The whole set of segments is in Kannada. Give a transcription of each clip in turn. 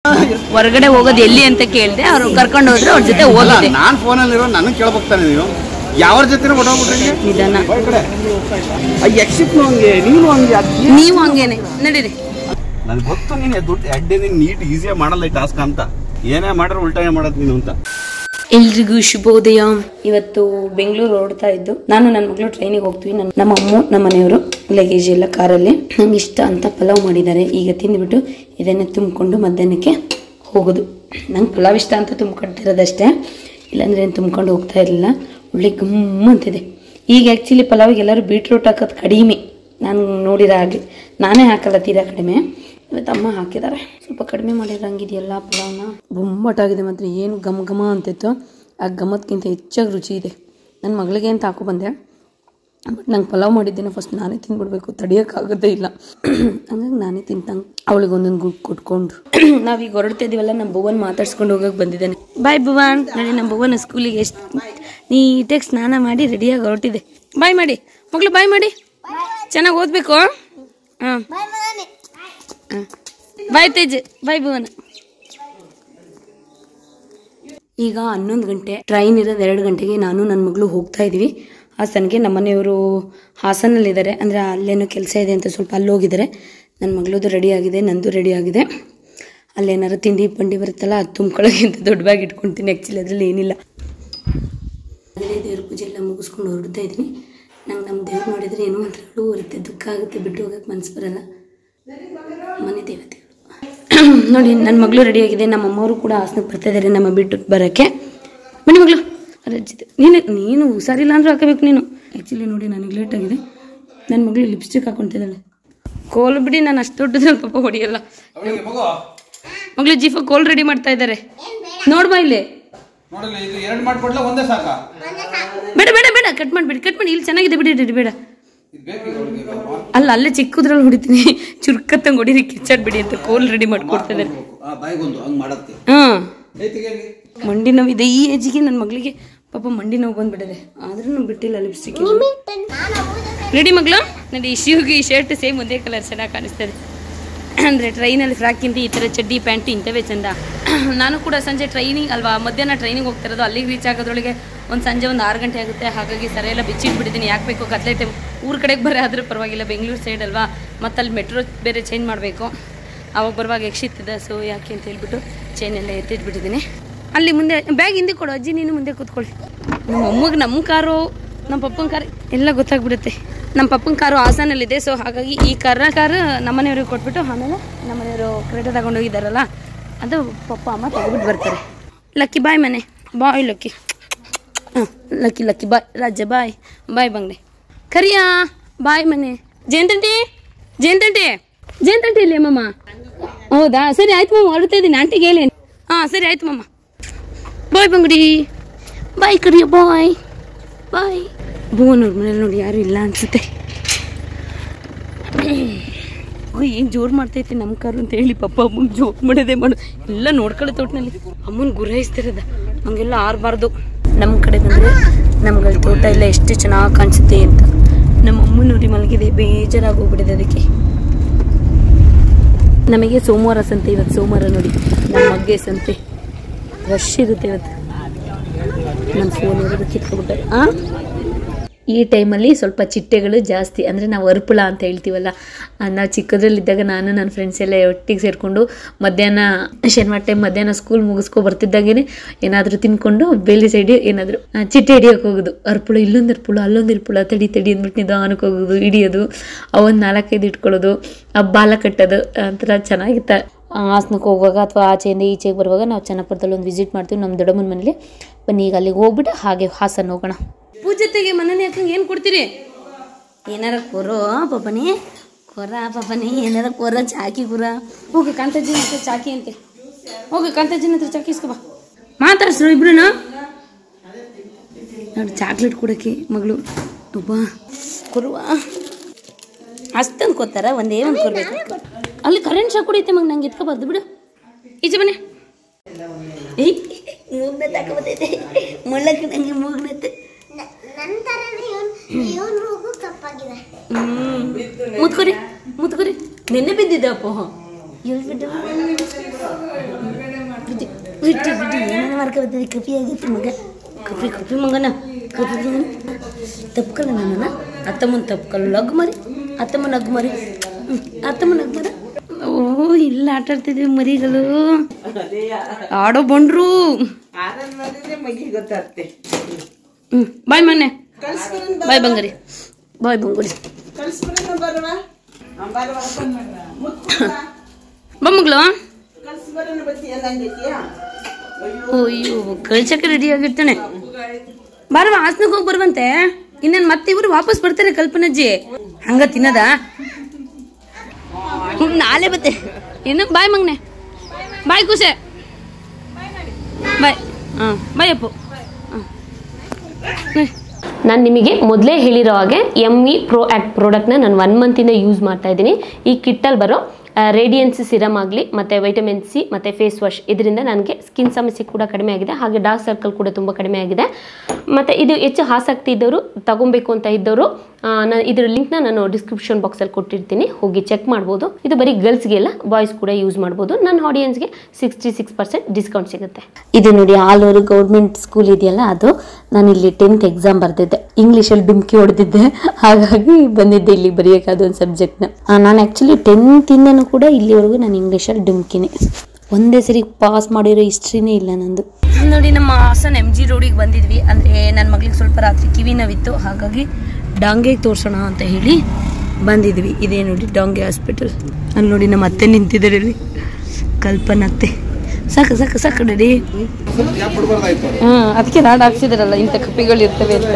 ಹೊರಗಡೆ ಹೋಗೋದು ಎಲ್ಲಿ ಅಂತ ಕೇಳಿದೆ ಅವ್ರು ಕರ್ಕೊಂಡು ಹೋದ್ರೆ ಅವ್ರ ಜೊತೆ ಹೋಗಿದೆ ನಾನು ಫೋನಲ್ಲಿರೋ ನನಗೆ ಕೇಳ್ಬೋಗ್ತಾನೆ ನೀವು ಯಾವ್ರ ಜೊತೆ ಹೊಟ್ಟೋಗ್ಬಿಟ್ರಿ ನಿಧಾನ ಯಕ್ಷಿತ್ನು ಹಂಗೆ ನೀನು ಹಂಗೆ ಅದ್- ನೀವು ಹಂಗೇನೆ ನಡೀರಿ ನನಗೆ ಗೊತ್ತು ನೀನು ದುಡ್ಡು ಅಡ್ಡೆ ನೀನು ನೀಟ್ ಈಸಿಯಾಗಿ ಮಾಡಲ್ಲ ಈ ಟಾಸ್ಕ್ ಅಂತ ಏನೇ ಮಾಡ್ರೆ ಉಲ್ಟಾಯ ಮಾಡೋದು ನೀನು ಅಂತ ಎಲ್ರಿಗೂ ಶುಭೋದಯ ಇವತ್ತು ಬೆಂಗಳೂರು ಹೊರಡ್ತಾ ಇದ್ದು ನಾನು ನನ್ನ ಮಗಳು ಟ್ರೈನಿಗೆ ಹೋಗ್ತೀವಿ ನನ್ನ ನಮ್ಮ ಅಮ್ಮ ನಮ್ಮ ಮನೆಯವರು ಲಗೇಜ್ ಎಲ್ಲ ಕಾರಲ್ಲಿ ನಂಗೆ ಇಷ್ಟ ಅಂತ ಪಲಾವ್ ಮಾಡಿದ್ದಾರೆ ಈಗ ತಿಂದ್ಬಿಟ್ಟು ಇದನ್ನೇ ತುಂಬಿಕೊಂಡು ಮಧ್ಯಾಹ್ನಕ್ಕೆ ಹೋಗೋದು ನಂಗೆ ಪಲಾವ್ ಇಷ್ಟ ಅಂತ ತುಂಬ್ಕೊಳ್ತಿರೋದಷ್ಟೇ ಇಲ್ಲಾಂದ್ರೆ ಏನು ತುಂಬ್ಕೊಂಡು ಹೋಗ್ತಾ ಇರಲಿಲ್ಲ ಒಳ್ಳೆ ಗಮ್ಮ ಅಂತಿದೆ ಈಗ ಆ್ಯಕ್ಚುಲಿ ಪಲಾವಿಗೆ ಎಲ್ಲರೂ ಬೀಟ್ರೂಟ್ ಹಾಕೋದು ಕಡಿಮೆ ನಾನು ನೋಡಿರೋ ಹಾಗೆ ನಾನೇ ಹಾಕಲ್ಲ ತೀರಾ ಕಡಿಮೆ ಇವತ್ತು ಅಮ್ಮ ಹಾಕಿದ್ದಾರೆ ಸ್ವಲ್ಪ ಕಡಿಮೆ ಮಾಡಿರಂಗಿದೆಯಲ್ಲ ಪಲಾವ್ನ ಬೊಂಬಟಾಗಿದೆ ಮಾತ್ರ ಏನು ಘಮ ಘಮ ಅಂತಿತ್ತು ಆ ಘಮಕ್ಕಿಂತ ಹೆಚ್ಚಾಗಿ ರುಚಿ ಇದೆ ನನ್ನ ಮಗಳಿಗೆ ಅಂತ ಹಾಕೊ ಬಂದೆ ಬಟ್ ನಂಗೆ ಪಲಾವ್ ಮಾಡಿದ್ದೇನೆ ಫಸ್ಟ್ ನಾನೇ ತಿಂದ್ಬಿಡ್ಬೇಕು ತಡಿಯೋಕ್ಕಾಗೋದೇ ಇಲ್ಲ ಹಂಗಾಗಿ ನಾನೇ ತಿಂತಂಗೆ ಅವಳಿಗೆ ಒಂದೊಂದು ಗುಡ್ ಕೊಟ್ಕೊಂಡು ನಾವೀಗ ಹೊರಡ್ತಾ ಇದೀವಲ್ಲ ನಮ್ಮ ಭುವನ್ ಮಾತಾಡ್ಸ್ಕೊಂಡು ಹೋಗಕ್ಕೆ ಬಂದಿದ್ದಾನೆ ಬಾಯ್ ಭುವನ್ ನೋಡಿ ನಮ್ಮ ಭುವನ್ ಸ್ಕೂಲಿಗೆ ಎಷ್ಟು ನೀಟಾಗಿ ಸ್ನಾನ ಮಾಡಿ ರೆಡಿಯಾಗಿ ಹೊರಟಿದೆ ಬಾಯ್ ಮಾಡಿ ಮಗಳು ಬಾಯ್ ಮಾಡಿ ಚೆನ್ನಾಗಿ ಓದಬೇಕು ಹಾಂ ಬಾಯ್ ತೇಜ್ ಬಾಯ್ ಭುವನ್ ಈಗ ಹನ್ನೊಂದು ಗಂಟೆ ಟ್ರೈನ್ ಇರೋದು ಎರಡು ಗಂಟೆಗೆ ನಾನು ನನ್ನ ಮಗಳು ಹೋಗ್ತಾ ಇದ್ದೀವಿ ಹಾಸನ್ಗೆ ನಮ್ಮ ಮನೆಯವರು ಹಾಸನಲ್ಲಿದ್ದಾರೆ ಅಂದರೆ ಅಲ್ಲೇನೋ ಕೆಲಸ ಇದೆ ಅಂತ ಸ್ವಲ್ಪ ಅಲ್ಲಿ ಹೋಗಿದ್ದಾರೆ ನನ್ನ ಮಗಳದು ರೆಡಿ ಆಗಿದೆ ನಂದು ರೆಡಿ ಆಗಿದೆ ಅಲ್ಲೇನಾರು ತಿಂಡಿ ಪಂಡಿ ಬರುತ್ತಲ್ಲ ಅದು ತುಂಬ್ಕೊಳ್ಳೋಕೆ ಅಂತ ದೊಡ್ಡ ಬ್ಯಾಗ್ ಇಟ್ಕೊಳ್ತೀನಿ ಆ್ಯಕ್ಚುಲಿ ಅದರಲ್ಲಿ ಏನಿಲ್ಲ ಅದೇ ದೇವ್ರ ಪೂಜೆ ಎಲ್ಲ ಮುಗಿಸ್ಕೊಂಡು ಹೊರಡ್ತಾ ಇದ್ದೀನಿ ನಂಗೆ ನಮ್ಮ ದೇವ್ರು ನೋಡಿದರೆ ಏನೋ ಒಂಥರ ಅಳು ಬರುತ್ತೆ ದುಃಖ ಆಗುತ್ತೆ ಬಿಟ್ಟು ಹೋಗಕ್ಕೆ ಮನಸ್ಸು ಬರಲ್ಲ ಮನೆ ದೇವತೆ ನೋಡಿ ನನ್ನ ಮಗಳು ರೆಡಿಯಾಗಿದೆ ನಮ್ಮ ಅಮ್ಮವರು ಕೂಡ ಹಾಸನಕ್ಕೆ ಬರ್ತಾ ಇದ್ದಾರೆ ನಮ್ಮ ಬಿಟ್ಟು ಬರೋಕ್ಕೆ ಬನ್ನಿ ಮಗಳು ರಜ್ಜಿದೆ ನೀನು ನೀನು ಹುಷಾರಿಲ್ಲ ಅಂದ್ರೂ ಹಾಕಬೇಕು ನೀನು ಆ್ಯಕ್ಚುಲಿ ನೋಡಿ ನನಗೆ ಲೇಟ್ ಆಗಿದೆ ನನ್ನ ಮಗಳು ಲಿಪ್ಸ್ಟಿಕ್ ಹಾಕೊಂತಿದ್ದಾಳೆ ಕೋಲ್ ಬಿಡಿ ನಾನು ಅಷ್ಟು ದೊಡ್ಡದ್ರಲ್ಲಿ ಪಾಪ ಹೊಡಿಯಲ್ಲ ಮಗಳು ಜೀಫ ಕೋಲ್ ರೆಡಿ ಮಾಡ್ತಾ ಇದ್ದಾರೆ ನೋಡ್ಬಾ ಇಲ್ಲಿ ನೋಡಲ್ಲ ಇದು ಎರಡು ಮಾಡ್ಕೊಡ್ಲ ಒಂದೇ ಸಾಕ ಬೇಡ ಬೇಡ ಬೇಡ ಕಟ್ ಮಾಡಿಬಿಡಿ ಕಟ್ ಮಾಡಿ ಇಲ್ಲಿ ಚೆನ್ನಾಗಿದೆ ಬಿಡಿ ಬಿಡಿ ಬೇಡ ಇದು ಬೇಕೀಗ ಅವಳಿಗೆ ಅಲ್ಲ ಅಲ್ಲೇ ಚಿಕ್ಕದ್ರಲ್ಲಿ ಹೊಡಿತೀನಿ ಚುರ್ಕತ್ತಂಗೆ ಹೊಡೀರಿ ಕಿಚ್ಚಾಡ್ಬಿಡಿ ಅಂತ ಕೋಲ್ ರೆಡಿ ಮಾಡ್ಕೊಡ್ತಾ ಇದ್ದಾರೆ ಆ ಬಾಯಿಗೊಂದು ಹಂಗ್ ಮಾಡತ್ತೆ ಹಾಂ ಐತಿಗೆ ಮಂಡಿ ನೋವಿದೆ ಈ ಏಜಿಗೆ ನನ್ನ ಮಗಳಿಗೆ ಪಾಪ ಮಂಡಿ ನೋವು ಬಂದ್ಬಿಟ್ಟಿದೆ ಆದ್ರೂ ಬಿಟ್ಟಿಲ್ಲ ಲಿಪ್ಸ್ಟಿಕ್ ರೆಡಿ ಮಗಳು ನೋಡಿ ಈ ಶಿವ್ಗೆ ಈ ಶರ್ಟ್ ಸೇಮ್ ಒಂದೇ ಕಲರ್ ಚೆನ್ನಾಗಿ ಕಾಣಿಸ್ತದೆ ಅಂದರೆ ಟ್ರೈನಲ್ಲಿ ಫ್ರಾಕ್ಕಿಂತ ಈ ಥರ ಚಡ್ಡಿ ಪ್ಯಾಂಟ್ ಇಂಥವೇ ಚಂದ ನಾನು ಕೂಡ ಸಂಜೆ ಟ್ರೈನಿಂಗ್ ಅಲ್ವಾ ಮಧ್ಯಾಹ್ನ ಟ್ರೈನಿಗೆ ಹೋಗ್ತಿರೋದು ಅಲ್ಲಿಗೆ ರೀಚ್ ಆಗೋದ್ರೊಳಗೆ ಒಂದು ಸಂಜೆ ಒಂದು ಆರು ಗಂಟೆ ಆಗುತ್ತೆ ಹಾಗಾಗಿ ಸರಿಯೆಲ್ಲ ಬಿಚ್ಚಿಟ್ಬಿಟ್ಟಿದ್ದೀನಿ ಯಾಕೆ ಬೇಕು ಕತ್ಲೆ ಟೈಮ್ ಊರ ಕಡೆಗೆ ಬರೋ ಆದರೂ ಪರವಾಗಿಲ್ಲ ಬೆಂಗಳೂರು ಸೈಡ್ ಅಲ್ವಾ ಮತ್ತು ಅಲ್ಲಿ ಮೆಟ್ರೋ ಬೇರೆ ಚೇಂಜ್ ಮಾಡಬೇಕು ಅವಾಗ ಬರುವಾಗ ಎಕ್ಷಿತ್ತಿದೆ ಸೊ ಯಾಕೆ ಅಂತ ಹೇಳ್ಬಿಟ್ಟು ಚೈನ್ ಎಲ್ಲ ಎತ್ತಿಟ್ಬಿಟ್ಟಿದ್ದೀನಿ ಅಲ್ಲಿ ಮುಂದೆ ಬ್ಯಾಗ್ ಹಿಂದೆ ಕೊಡು ಅಜ್ಜಿ ನೀನು ಮುಂದೆ ಕೂತ್ಕೊಳ್ಳಿ ನಮ್ಮ ಅಮ್ಮಗೆ ನಮ್ಮ ಕಾರು ನಮ್ಮ ಪಪ್ಪನ ಕಾರ್ ಎಲ್ಲ ಗೊತ್ತಾಗ್ಬಿಡುತ್ತೆ ನಮ್ಮ ಪಪ್ಪನ ಕಾರು ಹಾಸನಲ್ಲಿದೆ ಸೊ ಹಾಗಾಗಿ ಈ ಕಾರ್ನ ಕಾರು ನಮ್ಮನೆಯವ್ರಿಗೆ ಕೊಟ್ಬಿಟ್ಟು ಆಮೇಲೆ ನಮ್ಮನೆಯವರು ಕ್ರೆಡಿಟ್ ತಗೊಂಡು ಹೋಗಿದ್ದಾರಲ್ಲ ಅದು ಪಪ್ಪ ಅಮ್ಮ ತಗೊಬಿಟ್ಟು ಬರ್ತಾರೆ ಲಕ್ಕಿ ಬಾಯ್ ಮನೆ ಬಾಯ್ ಲಕ್ಕಿ ಹಾಂ lucky lucky boy Raja boy boy ಬಂಗ್ಲೆ ಕರಿಯಾ ಬಾಯ್ ಮನೆ ಜಯಂತಂಟಿ ಜಯಂತಂಟಿ ಜಯಂತಂಟಿ ಇಲ್ಲಿ ಅಮ್ಮಮ್ಮ ಹೌದಾ ಸರಿ ಆಯ್ತು ಮಮ್ಮ ಹೊರಡ್ತಾ ಇದ್ದೀನಿ ಆಂಟಿಗೆ ಹೇಳಿ ಹಾಂ ಸರಿ ಆಯ್ತು ಮಮ್ಮ ಬಾಯ್ ಬಂಗುಡಿ ಬಾಯ್ ಕರಿಯ ಬಾಯ್ ಬಾಯ್ ಭುವನ್ ಅವ್ರ ಮನೇಲಿ ನೋಡಿ ಯಾರು ಇಲ್ಲ ಅನ್ಸುತ್ತೆ ಏನು ಜೋರು ಮಾಡ್ತೈತಿ ನಮ್ಮ ಕಾರು ಅಂತ ಹೇಳಿ ಪಪ್ಪ ಅಮ್ಮಂಗೆ ಜೋರು ಮಾಡೋದೇ ಮಾಡು ಎಲ್ಲ ನೋಡ್ಕೊಳ್ಳೋ ತೋಟನಲ್ಲಿ ಅಮ್ಮನ ಗುರಾಯಿಸ್ತಿರೋದ ಹಂಗೆಲ್ಲ ಆರಬಾರ್ದು ನಮ್ಮ ಕಡೆ ಬಂದರೆ ನಮ್ಗೆ ತೋಟ ಎಲ್ಲ ಎಷ್ಟು ಚೆನ್ನಾಗಿ ಕಾಣಿಸುತ್ತೆ ಅಂತ ನಮ್ಮ ಅಮ್ಮ ನೋಡಿ ಮಲಗಿದೆ ಬೇಜಾರಾಗಿ ಹೋಗ್ಬಿಟ್ಟಿದೆ ಅದಕ್ಕೆ ನಮಗೆ ಸೋಮವಾರ ಸಂತೆ ಇವತ್ತು ಸೋಮವಾರ ನೋಡಿ ನಮ್ಮ ಮಗ್ಗೆ ಸಂತೆ ರಶ್ ಇರುತ್ತೆ ಇವತ್ತು ನನ್ನ ಫೋನ್ ಇರೋದು ಕಿತ್ಕೊಬಿಟ್ಟಾರೆ ಆ ಈ ಟೈಮಲ್ಲಿ ಸ್ವಲ್ಪ ಚಿಟ್ಟೆಗಳು ಜಾಸ್ತಿ ಅಂದರೆ ನಾವು ಅರ್ಪುಳ ಅಂತ ಹೇಳ್ತೀವಲ್ಲ ನಾವು ಚಿಕ್ಕದ್ರಲ್ಲಿದ್ದಾಗ ನಾನು ನನ್ನ ಫ್ರೆಂಡ್ಸ್ ಎಲ್ಲ ಒಟ್ಟಿಗೆ ಸೇರಿಕೊಂಡು ಮಧ್ಯಾಹ್ನ ಶನಿವಾರ ಟೈಮ್ ಮಧ್ಯಾಹ್ನ ಸ್ಕೂಲ್ ಮುಗಿಸ್ಕೊ ಬರ್ತಿದ್ದಾಗೇನೆ ಏನಾದರೂ ತಿನ್ಕೊಂಡು ಬೇಲಿ ಸೈಡ್ ಏನಾದರೂ ಚಿಟ್ಟೆ ಹಿಡಿಯೋಕೆ ಹೋಗೋದು ಅರ್ಪುಳ ಇಲ್ಲೊಂದು ಅರ್ಪುಳ ಅಲ್ಲೊಂದು ಅರ್ಪುಳ ತಡಿ ತಡಿ ಅಂದ್ಬಿಟ್ಟು ನಿಧಾನಕ್ಕೆ ಹೋಗೋದು ಹಿಡಿಯೋದು ಅವೊಂದು ನಾಲ್ಕೈದು ಇಟ್ಕೊಳ್ಳೋದು ಆ ಬಾಲ ಕಟ್ಟೋದು ಒಂಥರ ಚೆನ್ನಾಗಿತ್ತ ಹಾಸನಕ್ಕೆ ಹೋಗುವಾಗ ಅಥವಾ ಆಚೆಯಿಂದ ಈಚೆಗೆ ಬರುವಾಗ ನಾವು ಚೆನ್ನಪುರದಲ್ಲಿ ಒಂದು ವಿಸಿಟ್ ಮಾಡ್ತೀವಿ ನಮ್ಮ ದೊಡ್ಡಮ್ಮನ ಮನೇಲಿ ಬನ್ನಿ ಈಗ ಅಲ್ಲಿಗೆ ಹೋಗ್ಬಿಟ್ಟು ಹಾಗೆ ಹಾಸನ ಹೋಗೋಣ ಪೂಜತೆಗೆ ಮನೇಲಿ ಯಾಕಂಗೆ ಏನು ಕೊಡ್ತೀರಿ ಏನಾರ ಕೊರೋ ಪಾಪನಿ ಕೊರ ಪಾಪನಿ ಏನಾರ ಕೊರ ಚಾಕಿ ಗುರ ಹೋಗು ಕಾಂತಾಜಿನ ಹತ್ರ ಚಾಕಿ ಅಂತೆ ಹೋಗು ಕಾಂತಾಜಿನ ಹತ್ರ ಚಾಕಿ ಇಸ್ಕೊ ಬಾ ಮಾತಾಡ್ಸ್ರು ಇಬ್ರು ನೋಡಿ ಚಾಕ್ಲೇಟ್ ಕೊಡಕ್ಕೆ ಮಗಳು ಒಬ್ಬ ಕೊರುವ ಅಷ್ಟೊಂದು ಕೊತ್ತಾರ ಒಂದೇ ಒಂದು ಕೊಡ್ಬೇಕು ಅಲ್ಲಿ ಕರೆಂಟ್ ಶಾಕ್ ಹೊಡಿತೆ ಮಗ ನಂಗೆ ಎತ್ಕೊಬಾರ್ದು ಬಿಡು ಈಚೆ ಬನ್ನಿ ಏಯ್ ಮೂಗ್ನೆ ತಗೊಬತ್ತೈತೆ ಮುಳ್ಳಕ್ಕೆ ನಂಗೆ ಮೂಗ್ನತ್ತೆ ಹ್ಮ್ ಮುತ್ಕೊರಿ ಮುತ್ಕೊರಿ ನಿನ್ನೆ ಬಿದ್ದಿದ್ದ ಅಪ್ಪ ಎಲ್ಲಿ ಬಿದ್ದ ಬಿಟ್ಟು ಬಿಟ್ಟು ಏನೇನು ಮಾಡ್ಕೊಬರ್ತದೆ ಕಪಿ ಆಗಿತ್ತು ಮಗ ಕಪಿ ಕಪಿ ಮಗನ ಕಪಿ ಮಗನ ತಪ್ಕಲ್ಲ ನನ್ನ ಅತ್ತಮ್ಮನ ತಪ್ಕಲ್ಲ ಲಗ್ ಮರಿ ಅತ್ತಮ್ಮನ ನಗ್ ಮರಿ ಹ್ಮ್, ಅತ್ತಮ್ಮನ ನಗ್ ಮರ ಓ ಇಲ್ಲ ಆಟ ಆಡ್ತಿದ್ವಿ ಮರಿಗಳು ಆಡೋ ಬಂಡ್ರು ಹ್ಮ್ ಬಾಯ್ ಮೊನ್ನೆ ಬಾಯ್ ಬಂಗಾರಿ ಬಾಯ್ ಬಂಗಾರಿ ಬಮ್ಮಗಳು ಅಯ್ಯೋ ಕಳ್ಸಕ್ಕೆ ರೆಡಿ ಆಗಿರ್ತಾನೆ ಬಾರವ ಹಾಸನಕ್ಕೆ ಹೋಗಿ ಬರುವಂತೆ ಇನ್ನೇನು ಮತ್ತೆ ಇವರು ವಾಪಸ್ ಬರ್ತಾರೆ ಕಲ್ಪನಜ್ಜಿ ಹಂಗ ತಿನ್ನದ ಹ್ಮ್, ನಾಳೆ ಬತ್ತೆ ಏನು ಬಾಯ್ ಮಂಗ್ನೆ ಬಾಯ್ ಕುಸೆ ಬಾಯ್ ಹಾಂ ಬಾಯ್ ಅಪ್ಪು ನಾನು ನಿಮಗೆ ಮೊದಲೇ ಹೇಳಿರೋ ಹಾಗೆ ಎಮ್ ಇ ಪ್ರೋ ಆ್ಯಕ್ಟ್ ಪ್ರಾಡಕ್ಟ್ನ ನಾನು ಒನ್ ಮಂತಿಂದ ಯೂಸ್ ಮಾಡ್ತಾ ಇದ್ದೀನಿ ಈ ಕಿಟ್ಟಲ್ಲಿ ಬರೋ ರೇಡಿಯನ್ಸ್ ಸಿರಮ್ ಆಗಲಿ ಮತ್ತು ವೈಟಮಿನ್ ಸಿ ಮತ್ತು ಫೇಸ್ ವಾಶ್ ಇದರಿಂದ ನನಗೆ ಸ್ಕಿನ್ ಸಮಸ್ಯೆ ಕೂಡ ಕಡಿಮೆ ಆಗಿದೆ ಹಾಗೆ ಡಾರ್ಕ್ ಸರ್ಕಲ್ ಕೂಡ ತುಂಬ ಕಡಿಮೆ ಆಗಿದೆ ಮತ್ತು ಇದು ಹೆಚ್ಚು ಆಸಕ್ತಿ ಇದ್ದವರು ತಗೊಬೇಕು ಅಂತ ಇದ್ದವರು ನಾನು ಇದರ ಲಿಂಕ್ನ ನಾನು ಡಿಸ್ಕ್ರಿಪ್ಷನ್ ಬಾಕ್ಸಲ್ಲಿ ಕೊಟ್ಟಿರ್ತೀನಿ ಹೋಗಿ ಚೆಕ್ ಮಾಡ್ಬೋದು ಇದು ಬರೀ ಗರ್ಲ್ಸ್ಗೆಲ್ಲ ಬಾಯ್ಸ್ ಕೂಡ ಯೂಸ್ ಮಾಡ್ಬೋದು ನನ್ನ ಆಡಿಯನ್ಸ್ಗೆ ಸಿಕ್ಸ್ಟಿ ಸಿಕ್ಸ್ ಪರ್ಸೆಂಟ್ ಡಿಸ್ಕೌಂಟ್ ಸಿಗುತ್ತೆ ಇದು ನೋಡಿ ಆಲ್ ಓವರ್ ಗೌರ್ಮೆಂಟ್ ಸ್ಕೂಲ್ ಇದೆಯಲ್ಲ ಅದು ನಾನು ಇಲ್ಲಿ ಟೆಂತ್ ಎಕ್ಸಾಮ್ ಬರ್ದಿದ್ದೆ ಇಂಗ್ಲೀಷಲ್ಲಿ ಡುಮ್ಕಿ ಹೊಡೆದಿದ್ದೆ ಹಾಗಾಗಿ ಬಂದಿದ್ದೆ ಇಲ್ಲಿ ಬರೆಯೋಕ್ಕಾದ ಒಂದು ಸಬ್ಜೆಕ್ಟ್ನ ನಾನು ಆ್ಯಕ್ಚುಲಿ ಟೆಂತಿಂದನೂ ಕೂಡ ಇಲ್ಲಿವರೆಗೂ ನಾನು ಇಂಗ್ಲೀಷಲ್ಲಿ ಡುಮ್ಕಿನೇ ಒಂದೇ ಸರಿ ಪಾಸ್ ಮಾಡಿರೋ ಹಿಸ್ಟ್ರಿನೇ ಇಲ್ಲ ನಂದು ನೋಡಿ ನಮ್ಮ ಹಾಸನ್ ಎಮ್ ಜಿ ರೋಡಿಗೆ ಬಂದಿದ್ವಿ ಅಂದರೆ ನನ್ನ ಮಗಳಿಗೆ ಸ್ವಲ್ಪ ರಾತ್ರಿ ಕಿವಿ ನೋವಿತ್ತು ಹಾಗಾಗಿ ಡಾಂಗೆಗೆ ತೋರಿಸೋಣ ಅಂತ ಹೇಳಿ ಬಂದಿದ್ವಿ ಇದೇ ನೋಡಿ ಡಾಂಗೆ ಹಾಸ್ಪಿಟಲ್ ಅಲ್ಲಿ ನೋಡಿ ನಮ್ಮ ಅತ್ತೆ ನಿಂತಿದ್ದಾರೆ ಇಲ್ಲಿ ಕಲ್ಪನ ಅತ್ತೆ ಸಾಕು ಸಾಕು ಸಾಕು ರೆಡಿ ಯಾಕೆ ಬಿಡ್ಬಾರ್ದಾಯ್ತು ಹಾಂ ಅದಕ್ಕೆ ನಾಡು ಹಾಕ್ಸಿದಾರಲ್ಲ ಇಂಥ ಕಪ್ಪಿಗಳು ಇರ್ತವೆ ಅಂತ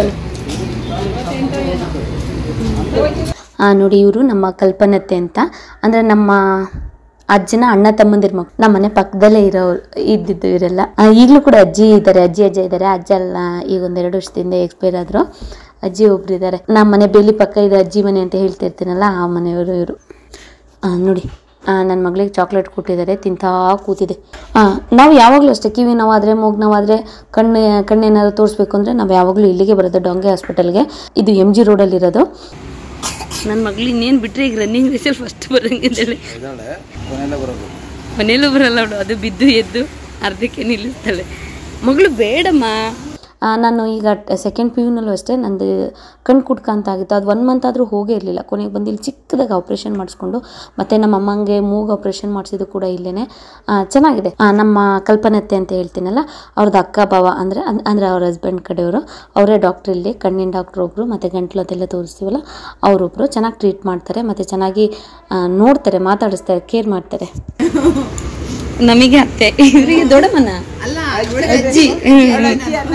ಆ ನೋಡಿ ಇವರು ನಮ್ಮ ಕಲ್ಪನತ್ತೆ ಅಂತ ಅಂದರೆ ನಮ್ಮ ಅಜ್ಜನ ಅಣ್ಣ ತಮ್ಮಂದಿರ ಮಕ್ಕಳು ನಮ್ಮ ಮನೆ ಪಕ್ಕದಲ್ಲೇ ಇರೋರು ಇದ್ದಿದ್ದು ಇವರೆಲ್ಲ ಆ, ಈಗಲೂ ಕೂಡ ಅಜ್ಜಿ ಇದ್ದಾರೆ ಅಜ್ಜಿ ಅಜ್ಜ ಇದ್ದಾರೆ ಅಜ್ಜ ಎಲ್ಲ ಈಗ ಒಂದೆರಡು ವರ್ಷದಿಂದ ಎಕ್ಸ್ಪೈರ್ ಆದರು ಅಜ್ಜಿ ಒಬ್ರು ಇದ್ದಾರೆ ನಮ್ಮ ಮನೆ ಬೇಲಿ ಪಕ್ಕ ಇದೆ ಅಜ್ಜಿ ಮನೆ ಅಂತ ಹೇಳ್ತಿರ್ತೀನಲ್ಲ ಆ ಮನೆಯವರು ಇವರು ನೋಡಿ ನನ್ನ ಮಗಳಿಗೆ ಚಾಕ್ಲೇಟ್ ಕೊಟ್ಟಿದ್ದಾರೆ ತಿಂತಾ ಕೂತಿದೆ ನಾವು ಯಾವಾಗಲೂ ಅಷ್ಟೇ ಕಿವಿ ನೋವಾದರೆ ಮೂಗು ನೋವಾದರೆ ಕಣ್ಣು ಕಣ್ಣೇನಾದ್ರು ತೋರಿಸ್ಬೇಕು ಅಂದರೆ ನಾವು ಯಾವಾಗಲೂ ಇಲ್ಲಿಗೆ ಬರೋದು ಡೊಂಗೆ ಹಾಸ್ಪಿಟಲ್ಗೆ ಇದು ಎಮ್ ಜಿ ರೋಡಲ್ಲಿರೋದು ನನ್ನ ಮಗಳು ಇನ್ನೇನು ಬಿಟ್ಟರೆ ಈಗ ರನ್ನಿಂಗ್ ರೇಸಲ್ಲಿ ಫಸ್ಟ್ ಬರಂಗಿದ್ದಾಳೆ ಇದ್ದಾಳೆ ಕೊನೆಯಲ್ಲೇ ಬರೋದು ಮನೇಲೂ ಬರಲ್ಲ ಅವಳು ಅದು ಬಿದ್ದು ಎದ್ದು ಅರ್ಧಕ್ಕೆ ನಿಲ್ಲಿಸ್ತಾಳೆ ಮಗಳು ಬೇಡಮ್ಮ ಆ, ನಾನು ಈಗ ಸೆಕೆಂಡ್ ಪಿ ಯುನಲ್ಲೂ ಅಷ್ಟೇ ನಂದು ಕಣ್ಣು ಕುಟ್ಕ ಅಂತ ಆಗಿತ್ತು ಅದು ಒನ್ ಮಂತ್ ಆದರೂ ಹೋಗೇ ಇರಲಿಲ್ಲ ಕೊನೆಗೆ ಬಂದು ಇಲ್ಲಿ ಚಿಕ್ಕದಾಗಿ ಆಪ್ರೇಷನ್ ಮಾಡಿಸ್ಕೊಂಡು ಮತ್ತು ನಮ್ಮ ಅಮ್ಮಂಗೆ ಮೂಗು ಆಪ್ರೇಷನ್ ಮಾಡಿಸಿದ್ದು ಕೂಡ ಇಲ್ಲೇ ಚೆನ್ನಾಗಿದೆ ಆ, ನಮ್ಮ ಕಲ್ಪನತ್ತೆ ಅಂತ ಹೇಳ್ತೀನಲ್ಲ ಅವ್ರದ್ದು ಅಕ್ಕ ಭಾವ ಅಂದರೆ ಅಂದರೆ ಅವ್ರ ಹಸ್ಬೆಂಡ್ ಕಡೆಯವರು ಅವರೇ ಡಾಕ್ಟ್ರ್ ಇಲ್ಲಿ ಕಣ್ಣಿನ ಡಾಕ್ಟ್ರ್ ಒಬ್ಬರು ಮತ್ತು ಗಂಟ್ಲು ಅದೆಲ್ಲ ತೋರಿಸ್ತೀವಲ್ಲ ಅವರೊಬ್ಬರು ಚೆನ್ನಾಗಿ ಟ್ರೀಟ್ ಮಾಡ್ತಾರೆ ಮತ್ತು ಚೆನ್ನಾಗಿ ಆ, ನೋಡ್ತಾರೆ ಮಾತಾಡಿಸ್ತಾರೆ ಕೇರ್ ಮಾಡ್ತಾರೆ ನಮಗೆ ಅತ್ತೆ ಇವರಿಗೆ ದೊಡ್ಡಮ್ಮನ ಅಜ್ಜಿ ಹ್ಮ್.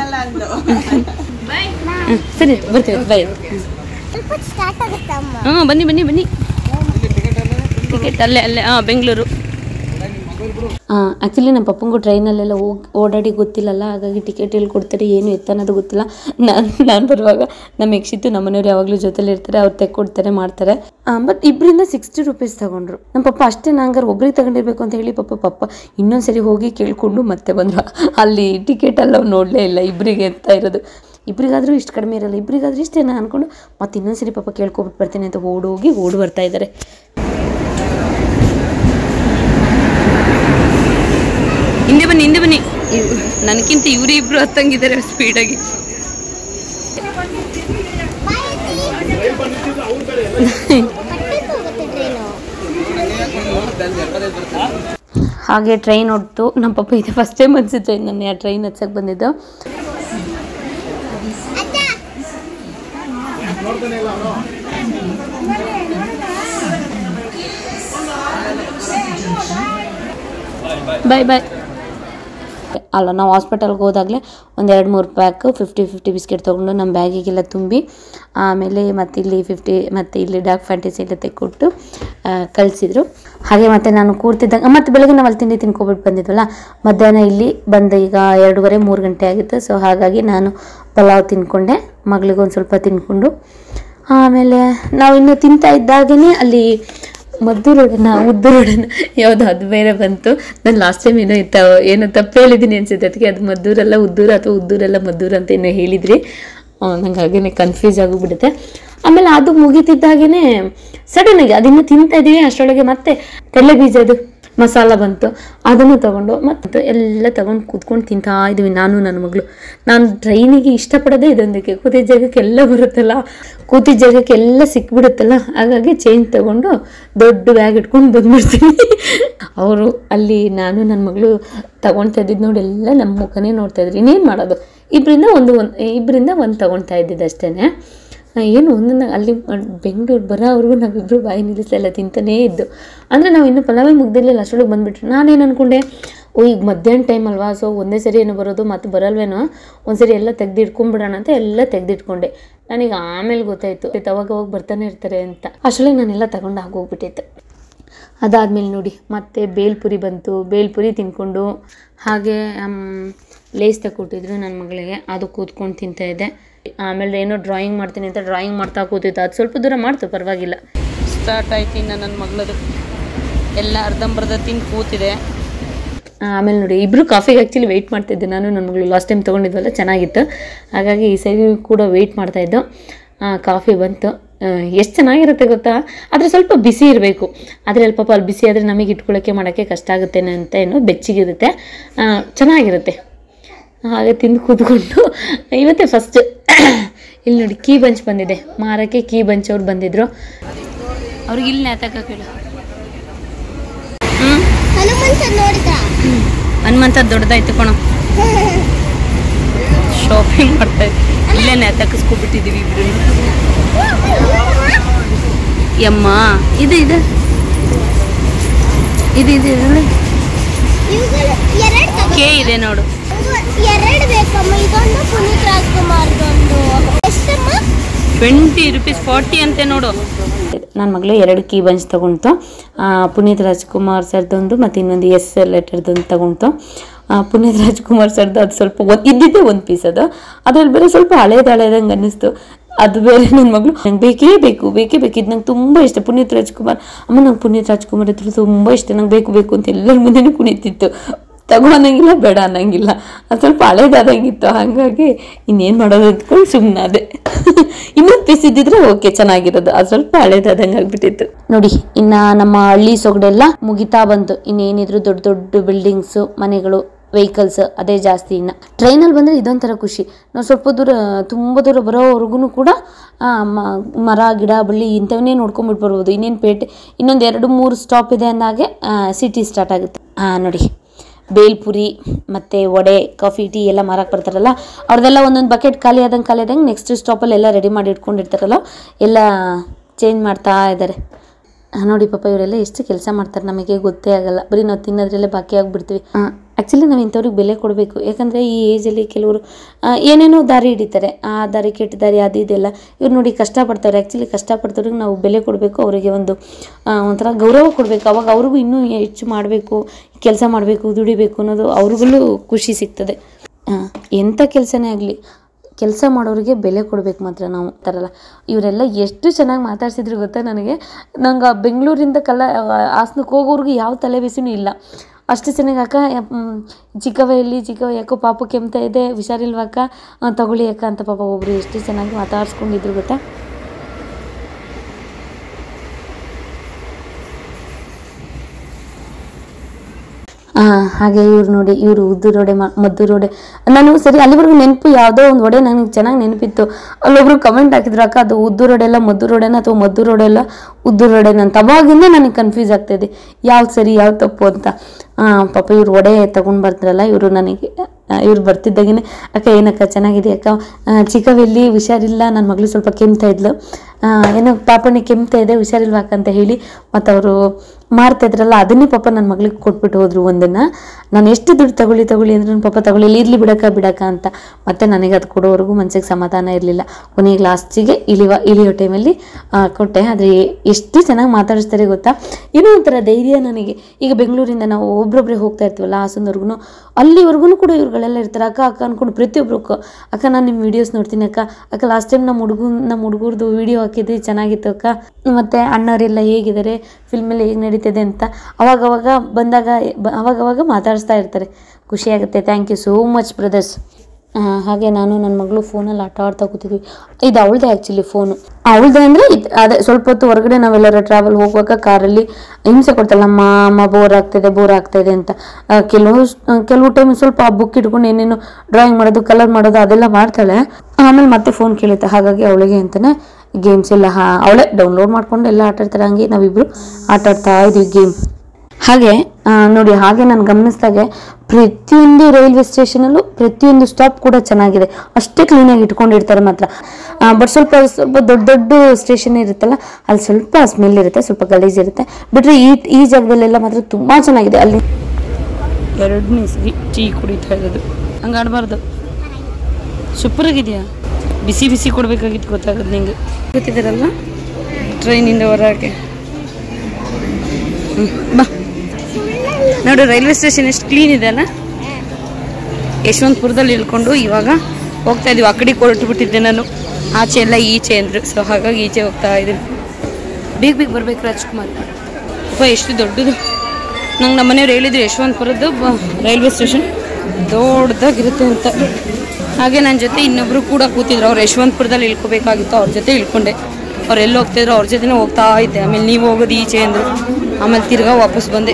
ಹ್ಮ್, ಸರಿ ಬರ್ತೀವಿ ಬಾಯ್ ಹಾಂ ಬನ್ನಿ ಬನ್ನಿ ಬನ್ನಿ ಟಿಕೆಟ್ ಅಲ್ಲೇ ಅಲ್ಲೇ ಹಾಂ ಬೆಂಗಳೂರು ಆ್ಯಕ್ಚುಲಿ ನಮ್ಮ ಪಪ್ಪಂಗೂ ಟ್ರೈನಲ್ಲೆಲ್ಲ ಹೋಗಿ ಓಡಾಡಿ ಗೊತ್ತಿಲ್ಲಲ್ಲ ಹಾಗಾಗಿ ಟಿಕೆಟ್ ಎಲ್ಲಿ ಕೊಡ್ತಾರೆ ಏನು ಎತ್ತ ಅನ್ನೋದು ಗೊತ್ತಿಲ್ಲ ನಾನು ನಾನು ಬರುವಾಗ ನಮ್ಮ ಯಕ್ಷಿತ್ತು ನಮ್ಮ ಮನೆಯವ್ರು ಯಾವಾಗಲೂ ಜೊತೆಲಿ ಇರ್ತಾರೆ ಅವ್ರು ತೆಕ್ಕೊಡ್ತಾರೆ ಮಾಡ್ತಾರೆ ಬಟ್ ಇಬ್ಬರಿಂದ ಸಿಕ್ಸ್ಟಿ ರುಪೀಸ್ ತಗೊಂಡ್ರು ನಮ್ಮ ಪಪ್ಪ ಅಷ್ಟೇ ನಂಗಾರು ಒಬ್ರಿಗೆ ತಗೊಂಡಿರ್ಬೇಕು ಅಂತ ಹೇಳಿ ಪಪ್ಪ ಪಪ್ಪ ಇನ್ನೊಂದ್ಸರಿ ಹೋಗಿ ಕೇಳ್ಕೊಂಡು ಮತ್ತೆ ಬಂದ್ರು ಅಲ್ಲಿ ಟಿಕೆಟ್ ಎಲ್ಲ ನೋಡಲೇ ಇಲ್ಲ ಇಬ್ಬರಿಗೆ ಅಂತ ಇರೋದು ಇಬ್ಬರಿಗಾದ್ರೂ ಇಷ್ಟು ಕಡಿಮೆ ಇರಲ್ಲ ಇಬ್ಬರಿಗಾದ್ರೂ ಇಷ್ಟೇನಾ ಅಂದ್ಕೊಂಡು ಮತ್ತೆ ಇನ್ನೊಂದ್ಸರಿ ಪಾಪ ಕೇಳ್ಕೊಬಿಟ್ಟು ಬರ್ತೀನಿ ಅಂತ ಓಡೋಗಿ ಓಡಿ ಬರ್ತಾ ಇದ್ದಾರೆ ಹಿಂದೆ ಬನ್ನಿ ಹಿಂದೆ ಬನ್ನಿ ಇವ್- ನನಗಿಂತ ಇವ್ರು ಇಬ್ರು ಹತ್ತಂಗಿದ್ದಾರೆ ಸ್ಪೀಡಾಗಿ ಹಾಗೆ ಟ್ರೈನ್ ಹೊಡ್ತು ನಮ್ಮ ಪಪ್ಪ ಇದೆ ಫಸ್ಟ್ ಟೈಮ್ ಅನ್ಸುತ್ತೆ ನನ್ನ ಟ್ರೈನ್ ಹಚ್ಚಕ್ಕೆ ಬಂದಿದ್ದು ಬಾಯ್ ಬಾಯ್ ಅಲ್ಲ ನಾವು ಹಾಸ್ಪಿಟಲ್ಗೆ ಹೋದಾಗಲೇ ಒಂದು ಎರಡು ಮೂರು ಪ್ಯಾಕ್ ಫಿಫ್ಟಿ ಫಿಫ್ಟಿ ಬಿಸ್ಕೆಟ್ ತೊಗೊಂಡು ನಮ್ಮ ಬ್ಯಾಗಿಗೆಲ್ಲ ತುಂಬಿ ಆಮೇಲೆ ಮತ್ತು ಇಲ್ಲಿ ಫಿಫ್ಟಿ ಮತ್ತು ಇಲ್ಲಿ ಡಾರ್ಕ್ ಫ್ಯಾಂಟಸಿ ಎಲ್ಲ ತೆಕ್ಕೊಟ್ಟು ಕಳಿಸಿದ್ರು ಹಾಗೆ ಮತ್ತು ನಾನು ಕೂರ್ತಿದ್ದಾಗ ಮತ್ತು ಬೆಳಗ್ಗೆ ನಾವು ಅಲ್ಲಿ ತಿಂಡಿ ತಿನ್ಕೊಬಿಟ್ಟು ಬಂದಿದ್ವಲ್ಲ ಮಧ್ಯಾಹ್ನ ಇಲ್ಲಿ ಬಂದು ಈಗ ಎರಡೂವರೆ ಮೂರು ಗಂಟೆ ಆಗಿತ್ತು ಸೊ ಹಾಗಾಗಿ ನಾನು ಪಲಾವ್ ತಿನ್ಕೊಂಡೆ ಮಗಳಿಗೊಂದು ಸ್ವಲ್ಪ ತಿನ್ಕೊಂಡು ಆಮೇಲೆ ನಾವು ಇನ್ನು ತಿಂತಾ ಇದ್ದಾಗೇ ಅಲ್ಲಿ ಮದ್ದು ರೋಡನ ಉದ್ದು ರೋಡನ ಯಾವುದು ಅದು ಬೇರೆ ಬಂತು ನಾನು ಲಾಸ್ಟ್ ಟೈಮ್ ಏನೋ ಇತ್ತ ಏನೋ ತಪ್ಪು ಹೇಳಿದ್ದೀನಿ ಅನ್ಸುತ್ತೆ ಅದಕ್ಕೆ ಅದು ಮದ್ದೂರಲ್ಲ ಉದ್ದೂರು ಅಥವಾ ಉದ್ದೂರಲ್ಲ ಮದ್ದೂರು ಅಂತ ಏನೋ ಹೇಳಿದ್ರಿ ನಂಗೆ ಹಾಗೇನೆ ಕನ್ಫ್ಯೂಸ್ ಆಗೋಗ್ಬಿಡುತ್ತೆ ಆಮೇಲೆ ಅದು ಮುಗಿತಿದ್ದಾಗೇನೆ ಸಡನ್ ಆಗಿ ಅದನ್ನು ತಿಂತಾ ಇದೀವಿ ಅಷ್ಟರೊಳಗೆ ಮತ್ತೆ ಕಡಲೆ ಬೀಜದ್ದು ಮಸಾಲ ಬಂತು ಅದನ್ನು ತಗೊಂಡು ಮತ್ತು ಎಲ್ಲ ತಗೊಂಡು ಕೂತ್ಕೊಂಡು ತಿಂತಾ ಇದ್ವಿ ನಾನು ನನ್ನ ಮಗಳು ನಾನು ಟ್ರೈನಿಗೆ ಇಷ್ಟಪಡೋದೇ ಇದೊಂದಕ್ಕೆ ಕೂತಿದ್ದ ಜಾಗಕ್ಕೆ ಎಲ್ಲ ಬರುತ್ತಲ್ಲ ಕೂತಿದ್ದ ಜಾಗಕ್ಕೆ ಎಲ್ಲ ಸಿಕ್ಬಿಡುತ್ತಲ್ಲ ಹಾಗಾಗಿ ಚೇಂಜ್ ತಗೊಂಡು ದೊಡ್ಡ ಬ್ಯಾಗ್ ಇಟ್ಕೊಂಡು ಬಂದ್ಬಿಡ್ತೀನಿ ಅವರು ಅಲ್ಲಿ ನಾನು ನನ್ನ ಮಗಳು ತಗೊಳ್ತಾ ಇದ್ದಿದ್ದು ನೋಡಿ ಎಲ್ಲ ನಮ್ಮ ಮುಖನೇ ನೋಡ್ತಾ ಇದ್ರು ಇನ್ನೇನು ಮಾಡೋದು ಇಬ್ಬರಿಂದ ಒಂದು ಒಂದು ಇಬ್ಬರಿಂದ ಒಂದು ತಗೊಳ್ತಾ ಇದ್ದಿದ್ದು ಅಷ್ಟೇ ಏನು ಒಂದೊಂದು ಅಲ್ಲಿ ಬೆಂಗಳೂರು ಬರೋವರೆಗೂ ನಾವಿಬ್ಬರು ಬಾಯಿ ನಿಲ್ಲಿಸಲ್ಲ ತಿಂತಾನೇ ಇದ್ದು ಅಂದರೆ ನಾವು ಇನ್ನೂ ಪಲಾವೇ ಮುಗ್ದಿರಲಿಲ್ಲ ಅಷ್ಟರೊಳಗೆ ಬಂದುಬಿಟ್ರು ನಾನೇನು ಅಂದ್ಕೊಂಡೆ ಓ ಈಗ ಮಧ್ಯಾಹ್ನ ಟೈಮ್ ಅಲ್ವಾ ಸೊ ಒಂದೇ ಸರಿ ಏನೋ ಬರೋದು ಮತ್ತೆ ಬರಲ್ವೇನೋ ಒಂದ್ಸರಿ ಎಲ್ಲ ತೆಗ್ದು ಇಟ್ಕೊಂಡ್ಬಿಡೋಣ ಅಂತ ಎಲ್ಲ ತೆಗ್ದಿಟ್ಕೊಂಡೆ ನನಗೆ ಆಮೇಲೆ ಗೊತ್ತಾಯಿತು ಅವಾಗ ಅವಾಗ ಬರ್ತಾನೆ ಇರ್ತಾರೆ ಅಂತ ಅಷ್ಟರೊಳಗೆ ನಾನೆಲ್ಲ ತಗೊಂಡು ಆಗೋಗ್ಬಿಟ್ಟಿತ್ತು ಅದಾದಮೇಲೆ ನೋಡಿ ಮತ್ತೆ ಬೇಲ್ಪುರಿ ಬಂತು ಬೇಲ್ಪುರಿ ತಿನ್ಕೊಂಡು ಹಾಗೆ ಲೇಸ್ ತಗೊಟ್ಟಿದ್ರು ನನ್ನ ಮಗಳಿಗೆ ಅದು ಕೂತ್ಕೊಂಡು ತಿಂತಾಯಿದ್ದೆ ಆಮೇಲೆ ಏನೋ ಡ್ರಾಯಿಂಗ್ ಮಾಡ್ತೀನಿ ಅಂತ ಡ್ರಾಯಿಂಗ್ ಮಾಡ್ತಾ ಕೂತಿತ್ತು ಅದು ಸ್ವಲ್ಪ ದೂರ ಮಾಡ್ತು ಪರವಾಗಿಲ್ಲ ಸ್ಟಾರ್ಟ್ ಆಯ್ತು ಇನ್ನು ನನ್ನ ಮಗಳದು ಎಲ್ಲ ಅರ್ಧಂಬರ್ಧ ತಿಂದು ಕೂತಿದೆ ಆಮೇಲೆ ನೋಡಿ ಇಬ್ಬರು ಕಾಫಿಗೆ ಆ್ಯಕ್ಚುಲಿ ವೆಯ್ಟ್ ಮಾಡ್ತಿದ್ದೆ ನಾನು ನನ್ನ ಮಗಳು ಲಾಸ್ಟ್ ಟೈಮ್ ತೊಗೊಂಡಿದ್ವಲ್ಲ ಚೆನ್ನಾಗಿತ್ತು ಹಾಗಾಗಿ ಈ ಸರಿ ಕೂಡ ವೆಯ್ಟ್ ಮಾಡ್ತಾಯಿದ್ದು ಕಾಫಿ ಬಂತು ಎಷ್ಟು ಚೆನ್ನಾಗಿರುತ್ತೆ ಗೊತ್ತಾ ಆದರೆ ಸ್ವಲ್ಪ ಬಿಸಿ ಇರಬೇಕು ಆದರೆ ಅಲ್ಲಿ ಪಾಪ ಅಲ್ಲಿ ಬಿಸಿ ಆದರೆ ನಮಗೆ ಇಟ್ಕೊಳ್ಳೋಕ್ಕೆ ಮಾಡೋಕ್ಕೆ ಕಷ್ಟ ಆಗುತ್ತೇನೆ ಅಂತ ಏನೋ ಬೆಚ್ಚಗಿರುತ್ತೆ ಆ, ಚೆನ್ನಾಗಿರುತ್ತೆ ಹಾಗೆ ತಿಂದು ಕೂತ್ಕೊಂಡು ಇವತ್ತೇ ಫಸ್ಟ್ ಇಲ್ಲಿ ನೋಡಿ ಕೀ ಬಂಚ್ ಬಂದಿದೆ ಮಾರಕ್ಕೆ ಕೀ ಬಂಚ್ ಅವ್ರು ಬಂದಿದ್ರು ಅವ್ರಿಗೆ ಇಲ್ಲಿ ನೇತಕ್ಕ ಕೇಳು ಹನುಮಂತ ದೊಡ್ಡದಾಯ್ತು ಕಣ ಶಾಪಿಂಗ್ ಮಾಡ್ತಾ ಇದ್ವಿ ಇಲ್ಲೇ ನೇತಕಿಸ್ಕೊಬಿಟ್ಟಿದ್ದೀವಿ ಇಬ್ರು ಯಮ್ಮ ಇದು ಇದು ಇದು ಇದು ಇದು ಕೆ ಇದೆ ನೋಡು ಎರಡು ಬೇಕಮ್ಮ ಇದೊಂದು ಪುನೀತ್ ರಾಜ್ಕುಮಾರ್ದೊಂದು ಎಷ್ಟಮ್ಮ ಟ್ವೆಂಟಿ ರುಪೀಸ್ ಫಾರ್ಟಿ ಅಂತೆ ನೋಡು ನನ್ನ ಮಗಳು ಎರಡು ಕೀ ಬಂಚ್ ತಗೊಂತು ಆ, ಪುನೀತ್ ರಾಜ್ಕುಮಾರ್ ಸರ್ದೊಂದು ಮತ್ತು ಇನ್ನೊಂದು ಎಸ್ ಲೆಟರ್ದೊಂದು ತಗೊಂತು ಆ, ಪುನೀತ್ ರಾಜ್ಕುಮಾರ್ ಸರ್ದು ಅದು ಸ್ವಲ್ಪ ಒಂದು ಇದ್ದಿದ್ದೇ ಒಂದು ಪೀಸ್ ಅದು ಅದ್ರಲ್ಲಿ ಬೇರೆ ಸ್ವಲ್ಪ ಹಳೇದು ಹಳೇದಂಗೆ ಅನ್ನಿಸ್ತು ಅದು ಬೇರೆ ನನ್ನ ಮಗಳು ನಂಗೆ ಬೇಕೇ ಬೇಕು ಬೇಕೇ ಬೇಕು ಇದು ನಂಗೆ ತುಂಬ ಇಷ್ಟ ಪುನೀತ್ ರಾಜ್ಕುಮಾರ್ ಅಮ್ಮ ನಂಗೆ ಪುನೀತ್ ರಾಜ್ಕುಮಾರ್ ಹತ್ರ ತುಂಬ ಇಷ್ಟ ನಂಗೆ ಬೇಕು ಬೇಕು ಅಂತ ಎಲ್ಲರ ಮುಂದೆನೂ ಕುಣಿತಿತ್ತು ತಗೋ ಅನ್ನಂಗಿಲ್ಲ ಬೇಡ ಅನ್ನಂಗಿಲ್ಲ ಅದು ಸ್ವಲ್ಪ ಹಳೇದಾದಂಗಿತ್ತು ಹಾಗಾಗಿ ಇನ್ನೇನು ಮಾಡೋದು ಅಂದ್ಕೊಂಡು ಸುಮ್ಮನಾದೆ ಇನ್ನೊಂದು ಪೀಸ್ ಇದ್ದಿದ್ರೆ ಓಕೆ ಚೆನ್ನಾಗಿರೋದು ಅದು ಸ್ವಲ್ಪ ಹಳೇದಾದಂಗೆ ಆಗ್ಬಿಟ್ಟಿತ್ತು ನೋಡಿ ಇನ್ನ ನಮ್ಮ ಹಳ್ಳಿ ಸೊಗಡೆಲ್ಲ ಮುಗಿತಾ ಬಂತು ಇನ್ನೇನಿದ್ರು ದೊಡ್ಡ ದೊಡ್ಡ ಬಿಲ್ಡಿಂಗ್ಸು ಮನೆಗಳು ವೆಹಿಕಲ್ಸ್ ಅದೇ ಜಾಸ್ತಿ ಇನ್ನು ಟ್ರೈನಲ್ಲಿ ಬಂದರೆ ಇದೊಂಥರ ಖುಷಿ ನಾವು ಸ್ವಲ್ಪ ದೂರ ತುಂಬ ದೂರ ಬರೋವರೆಗೂ ಕೂಡ ಆ, ಮ- ಮರ ಗಿಡ ಬಳ್ಳಿ ಇಂಥವನ್ನೇ ನೋಡ್ಕೊಂಬಿಟ್ಟು ಬರ್ಬೋದು ಇನ್ನೇನು ಪೇಟೆ ಇನ್ನೊಂದು ಎರಡು ಮೂರು ಸ್ಟಾಪ್ ಇದೆ ಅಂದಾಗೆ ಸಿಟಿ ಸ್ಟಾರ್ಟ್ ಆಗುತ್ತೆ ಹಾಂ ನೋಡಿ ಬೇಲ್ಪುರಿ ಮತ್ತು ವಡೆ ಕಾಫಿ ಟೀ ಎಲ್ಲ ಮಾರಕ್ಕೆ ಬರ್ತಾರಲ್ಲ ಅವ್ರದ್ದೆಲ್ಲ ಒಂದೊಂದು ಬಕೆಟ್ ಖಾಲಿ ಆದಂಗೆ ಖಾಲಿ ಆದಂಗೆ ನೆಕ್ಸ್ಟ್ ಸ್ಟಾಪಲ್ಲಿ ಎಲ್ಲ ರೆಡಿ ಮಾಡಿ ಇಟ್ಕೊಂಡಿರ್ತಾರಲ್ಲ ಎಲ್ಲ ಚೇಂಜ್ ಮಾಡ್ತಾ ಇದ್ದಾರೆ ಆ, ನೋಡಿ ಪಾಪ ಇವರೆಲ್ಲ ಎಷ್ಟು ಕೆಲಸ ಮಾಡ್ತಾರೆ ನಮಗೆ ಗೊತ್ತೇ ಆಗಲ್ಲ ಬರೀ ನಾವು ತಿನ್ನೋದ್ರಲ್ಲೇ ಬಾಕಿ ಆಗಿಬಿಡ್ತೀವಿ ಆ್ಯಕ್ಚುಲಿ ನಾವು ಇಂಥವ್ರಿಗೆ ಬೆಲೆ ಕೊಡಬೇಕು ಯಾಕಂದರೆ ಈ ಏಜಲ್ಲಿ ಕೆಲವರು ಆ, ಏನೇನೋ ದಾರಿ ಹಿಡಿತಾರೆ ಆ ದಾರಿ ಕೆಟ್ಟ ದಾರಿ ಅದು ಇದೆಲ್ಲ ಇವ್ರು ನೋಡಿ ಕಷ್ಟಪಡ್ತಾರೆ ಆ್ಯಕ್ಚುಲಿ ಕಷ್ಟಪಡ್ತವ್ರಿಗೆ ನಾವು ಬೆಲೆ ಕೊಡಬೇಕು ಅವರಿಗೆ ಒಂದು ಆ, ಒಂಥರ ಗೌರವ ಕೊಡಬೇಕು ಅವಾಗ ಅವ್ರಿಗೂ ಇನ್ನೂ ಹೆಚ್ಚು ಮಾಡಬೇಕು ಕೆಲಸ ಮಾಡಬೇಕು ದುಡಿಬೇಕು ಅನ್ನೋದು ಅವ್ರಿಗೂ ಖುಷಿ ಸಿಗ್ತದೆ ಆ, ಎಂಥ ಕೆಲಸನೇ ಆಗಲಿ ಕೆಲಸ ಮಾಡೋರಿಗೆ ಬೆಲೆ ಕೊಡಬೇಕು ಮಾತ್ರ ನಾವು ಥರಲ್ಲ ಇವರೆಲ್ಲ ಎಷ್ಟು ಚೆನ್ನಾಗಿ ಮಾತಾಡ್ಸಿದ್ರು ಗೊತ್ತಾ ನನಗೆ ನಂಗೆ ಆ ಬೆಂಗಳೂರಿಂದ ಕಲ್ಲ ಹಾಸನಕ್ಕೆ ಹೋಗೋರ್ಗೆ ಯಾವ ತಲೆ ಬಿಸಿನೂ ಇಲ್ಲ ಅಷ್ಟು ಚೆನ್ನಾಗಿ ಅಕ್ಕ ಮ್, ಚಿಕ್ಕವ ಎಲ್ಲಿ ಚಿಕ್ಕವ ಯಾಕೋ ಪಾಪು ಕೆಮ್ತಾ ಇದೆ ಹುಷಾರಿಲ್ವಾ ಅಕ್ಕ ಆ, ತಗೊಳ್ಳಿ ಅಕ್ಕ ಅಂತ ಪಾಪ ಒಬ್ಬರು ಎಷ್ಟು ಚೆನ್ನಾಗಿ ಮಾತಾಡ್ಸ್ಕೊಂಡಿದ್ರು ಗೊತ್ತಾ ಆ, ಹಾಗೆ ಇವ್ರು ನೋಡಿ ಇವರು ಉದ್ದು ರೋಡೆ ಮಾ ಮದ್ದು ರೋಡೆ ನಾನು ಸರಿ ಅಲ್ಲಿವರೆಗೂ ನೆನಪು ಯಾವುದೋ ಒಂದು ಒಡೆ ನನಗೆ ಚೆನ್ನಾಗಿ ನೆನಪಿತ್ತು ಅಲ್ಲೊಬ್ರು ಕಮೆಂಟ್ ಹಾಕಿದ್ರು ಅಕ್ಕ ಅದು ಉದ್ದು ರೋಡೆ ಎಲ್ಲ ಮದ್ದು ರೋಡೆನ ಅಥವಾ ಮದ್ದು ರೋಡೆ ಎಲ್ಲ ಉದ್ದು ರೋಡೆನ ಅಂತ ಅವಾಗಿಂದ ನನಗೆ ಕನ್ಫ್ಯೂಸ್ ಆಗ್ತಾಯಿದೆ ಯಾವ್ದು ಸರಿ ಯಾವ್ದು ತಪ್ಪು ಅಂತ ಆ, ಪಾಪ ಇವ್ರು ಒಡೆ ತಗೊಂಡು ಬರ್ತಾರಲ್ಲ ಇವರು ನನಗೆ ಇವ್ರು ಬರ್ತಿದ್ದಾಗೇನೆ ಅಕ್ಕ ಏನಕ್ಕ ಚೆನ್ನಾಗಿದೆ ಅಕ್ಕ ಆ, ಚಿಕ್ಕವೆಲ್ಲಿ ಹುಷಾರಿಲ್ಲ ನನ್ನ ಮಗಳು ಸ್ವಲ್ಪ ಕೆಮ್ತಾ ಇದ್ಲು ಆ, ಏನೋ ಪಾಪನಿ ಕೆಮ್ತಾ ಇದೆ ಹುಷಾರಿಲ್ವಾ ಅಕ್ಕ ಅಂತ ಹೇಳಿ ಮತ್ತು ಅವರು ಮಾರ್ತಾ ಇದ್ರಲ್ಲ ಅದನ್ನೇ ಪಾಪ ನನ್ನ ಮಗಳಿಗೆ ಕೊಟ್ಬಿಟ್ಟು ಹೋದ್ರು ಒಂದನ್ನು ನಾನು ಎಷ್ಟು ದುಡ್ಡು ತಗೊಳ್ಳಿ ತಗೊಳ್ಳಿ ಅಂದ್ರೆ ನನ್ನ ಪಾಪ ತಗೊಳ್ಳಿ ಇರ್ಲಿ ಬಿಡಕ್ಕ ಬಿಡಕ್ಕ ಅಂತ ಮತ್ತೆ ನನಗೆ ಅದು ಕೊಡೋವರೆಗೂ ಮನ್ಸಿಗೆ ಸಮಾಧಾನ ಇರಲಿಲ್ಲ ಕೊನೆಗೆ ಲಾಸ್ಟಿಗೆ ಇಳಿವ ಇಳಿಯೋ ಟೈಮಲ್ಲಿ ಕೊಟ್ಟೆ ಆದರೆ ಎಷ್ಟು ಚೆನ್ನಾಗಿ ಮಾತಾಡಿಸ್ತಾರೆ ಗೊತ್ತಾ ಏನೋ ಒಂಥರ ಧೈರ್ಯ ನನಗೆ ಈಗ ಬೆಂಗಳೂರಿಂದ ನಾವು ಒಬ್ರೊಬ್ರೆ ಹೋಗ್ತಾ ಇರ್ತೀವಲ್ಲ ಹಾಸನವರೆಗೂ ಅಲ್ಲಿವರೆಗೂ ಕೂಡ ಇವ್ರುಗಳೆಲ್ಲ ಇರ್ತಾರೆ ಅಕ್ಕ ಅಕ್ಕ ಅಂದ್ಕೊಂಡು ಪ್ರತಿಯೊಬ್ಬರು ಅಕ್ಕ ನಾನು ನಿಮ್ಮ ವೀಡಿಯೋಸ್ ನೋಡ್ತೀನಿ ಅಕ್ಕ ಅಕ್ಕ ಲಾಸ್ಟ್ ಟೈಮ್ ನಮ್ಮ ಹುಡುಗ ನಮ್ಮ ಹುಡುಗರ್ದು ವೀಡಿಯೋ ಹಾಕಿದ್ರಿ ಚೆನ್ನಾಗಿತ್ತು ಅಕ್ಕ ಮತ್ತು ಅಣ್ಣವರೆಲ್ಲ ಹೇಗಿದ್ದಾರೆ ಫಿಲ್ಮಲ್ಲಿ ಹೇಗೆ ನಡೀತಿದೆ ಅಂತ ಅವಾಗವಾಗ ಬಂದಾಗ ಬ- ಅವಾಗವಾಗ ಮಾತಾಡಿಸ್ತಾ ಇರ್ತಾರೆ ಖುಷಿಯಾಗುತ್ತೆ thank you so much brothers ಆ, ಹಾಗೆ ನಾನು ನನ್ನ ಮಗಳು ಫೋನಲ್ಲಿ ಆಟ ಆಡ್ತಾ ಕೂತಿದ್ವಿ ಇದು ಅವಳದೇ ಆ್ಯಕ್ಚುಲಿ ಫೋನು ಅವಳದೇ ಅಂದರೆ ಇದು ಅದೇ ಸ್ವಲ್ಪ ಹೊತ್ತು ಹೊರಗಡೆ ನಾವೆಲ್ಲರ ಟ್ರಾವೆಲ್ ಹೋಗುವಾಗ ಕಾರಲ್ಲಿ ಹಿಂಸೆ ಕೊಡ್ತಾಳೆ ಅಮ್ಮ ಅಮ್ಮ ಬೋರ್ ಆಗ್ತಿದೆ ಬೋರ್ ಆಗ್ತಾಯಿದೆ ಅಂತ ಆ, ಕೆಲವು ಕೆಲವು ಟೈಮ್ ಸ್ವಲ್ಪ ಬುಕ್ ಇಟ್ಕೊಂಡು ಏನೇನು ಡ್ರಾಯಿಂಗ್ ಮಾಡೋದು ಕಲರ್ ಮಾಡೋದು ಅದೆಲ್ಲ ಮಾಡ್ತಾಳೆ ಆಮೇಲೆ ಮತ್ತೆ ಫೋನ್ ಕೇಳುತ್ತೆ ಹಾಗಾಗಿ ಅವಳಿಗೆ ಅಂತಲೇ ಗೇಮ್ಸ್ ಎಲ್ಲ ಹಾ ಅವಳೇ ಡೌನ್ಲೋಡ್ ಮಾಡ್ಕೊಂಡು ಎಲ್ಲ ಆಟ ಆಡ್ತಾರೆ ಹಂಗೆ ನಾವಿಬ್ರು ಆಟ ಆಡ್ತಾ ಇದ್ವಿ ಗೇಮ್ ಹಾಗೆ ಆ, ನೋಡಿ ಹಾಗೆ ನಾನು ಗಮನಿಸಿದಾಗೆ ಪ್ರತಿಯೊಂದು ರೈಲ್ವೆ ಸ್ಟೇಷನಲ್ಲೂ ಪ್ರತಿಯೊಂದು ಸ್ಟಾಪ್ ಕೂಡ ಚೆನ್ನಾಗಿದೆ ಅಷ್ಟೇ ಕ್ಲೀನಾಗಿ ಇಟ್ಕೊಂಡಿರ್ತಾರೆ ಮಾತ್ರ ಬಟ್ ಸ್ವಲ್ಪ ಸ್ವಲ್ಪ ದೊಡ್ಡ ದೊಡ್ಡ ಸ್ಟೇಷನ್ ಇರುತ್ತಲ್ಲ ಅಲ್ಲಿ ಸ್ವಲ್ಪ ಸ್ಮೆಲ್ ಇರುತ್ತೆ ಸ್ವಲ್ಪ ಗಲೀಜ್ ಇರುತ್ತೆ ಬಿಟ್ರೆ ಈ ಈ ಜಾಗದಲ್ಲೆಲ್ಲ ಮಾತ್ರ ತುಂಬ ಚೆನ್ನಾಗಿದೆ ಅಲ್ಲಿ ಎರಡನೇ ಸರಿ ಟೀ ಕುಡಿತಾ ಇರೋದು ಹಂಗೆ ಆಡಬಾರ್ದು ಸೂಪರಾಗಿದೆಯಾ ಬಿಸಿ ಬಿಸಿ ಕೊಡಬೇಕಾಗಿತ್ತು ಗೊತ್ತಾಗೋದು ನಿಂಗೆ ಗೊತ್ತಿದ್ದಾರಲ್ಲ ಟ್ರೈನಿಂದ ಹೊರಗೆ ಹ್ಞೂ ಬಾ ನೋಡು ರೈಲ್ವೆ ಸ್ಟೇಷನ್ ಎಷ್ಟು ಕ್ಲೀನ್ ಇದೆ ಅಲ್ಲ ಯಶವಂತಪುರದಲ್ಲಿ ಇಳ್ಕೊಂಡು ಇವಾಗ ಹೋಗ್ತಾ ಇದೀವಿ ಆ ಕಡೆ ಹೊರಟು ಬಿಟ್ಟಿದ್ದೆ ನಾನು ಆಚೆ ಎಲ್ಲ ಈಚೆ ಅಂದರು ಸೊ ಹಾಗಾಗಿ ಈಚೆ ಹೋಗ್ತಾ ಇದ್ದೀನಿ ಬೇಗ ಬೇಗ ಬರ್ಬೇಕು ರಾಜ್ಕುಮಾರ್ ಅಪ್ಪ ಎಷ್ಟು ದೊಡ್ಡದು ನಂಗೆ ನಮ್ಮ ಮನೆಯವ್ರು ಹೇಳಿದ್ರು ಯಶವಂತಪುರದ್ದು ಬ ರೈಲ್ವೆ ಸ್ಟೇಷನ್ ದೊಡ್ಡದಾಗಿರುತ್ತೆ ಅಂತ ಹಾಗೆ ನನ್ನ ಜೊತೆ ಇನ್ನೊಬ್ರು ಕೂಡ ಕೂತಿದ್ರು ಅವ್ರು ಯಶವಂತಪುರದಲ್ಲಿ ಇಳ್ಕೊಬೇಕಾಗಿತ್ತು ಅವ್ರ ಜೊತೆ ಇಳ್ಕೊಂಡೆ ಅವ್ರು ಎಲ್ಲಿ ಹೋಗ್ತಿದ್ರು ಅವ್ರ ಜೊತೆನೇ ಹೋಗ್ತಾ ಇದ್ದೆ ಆಮೇಲೆ ನೀವು ಹೋಗೋದು ಈಚೆ ಅಂದರು ಆಮೇಲೆ ತಿರ್ಗಾ ವಾಪಸ್ ಬಂದೆ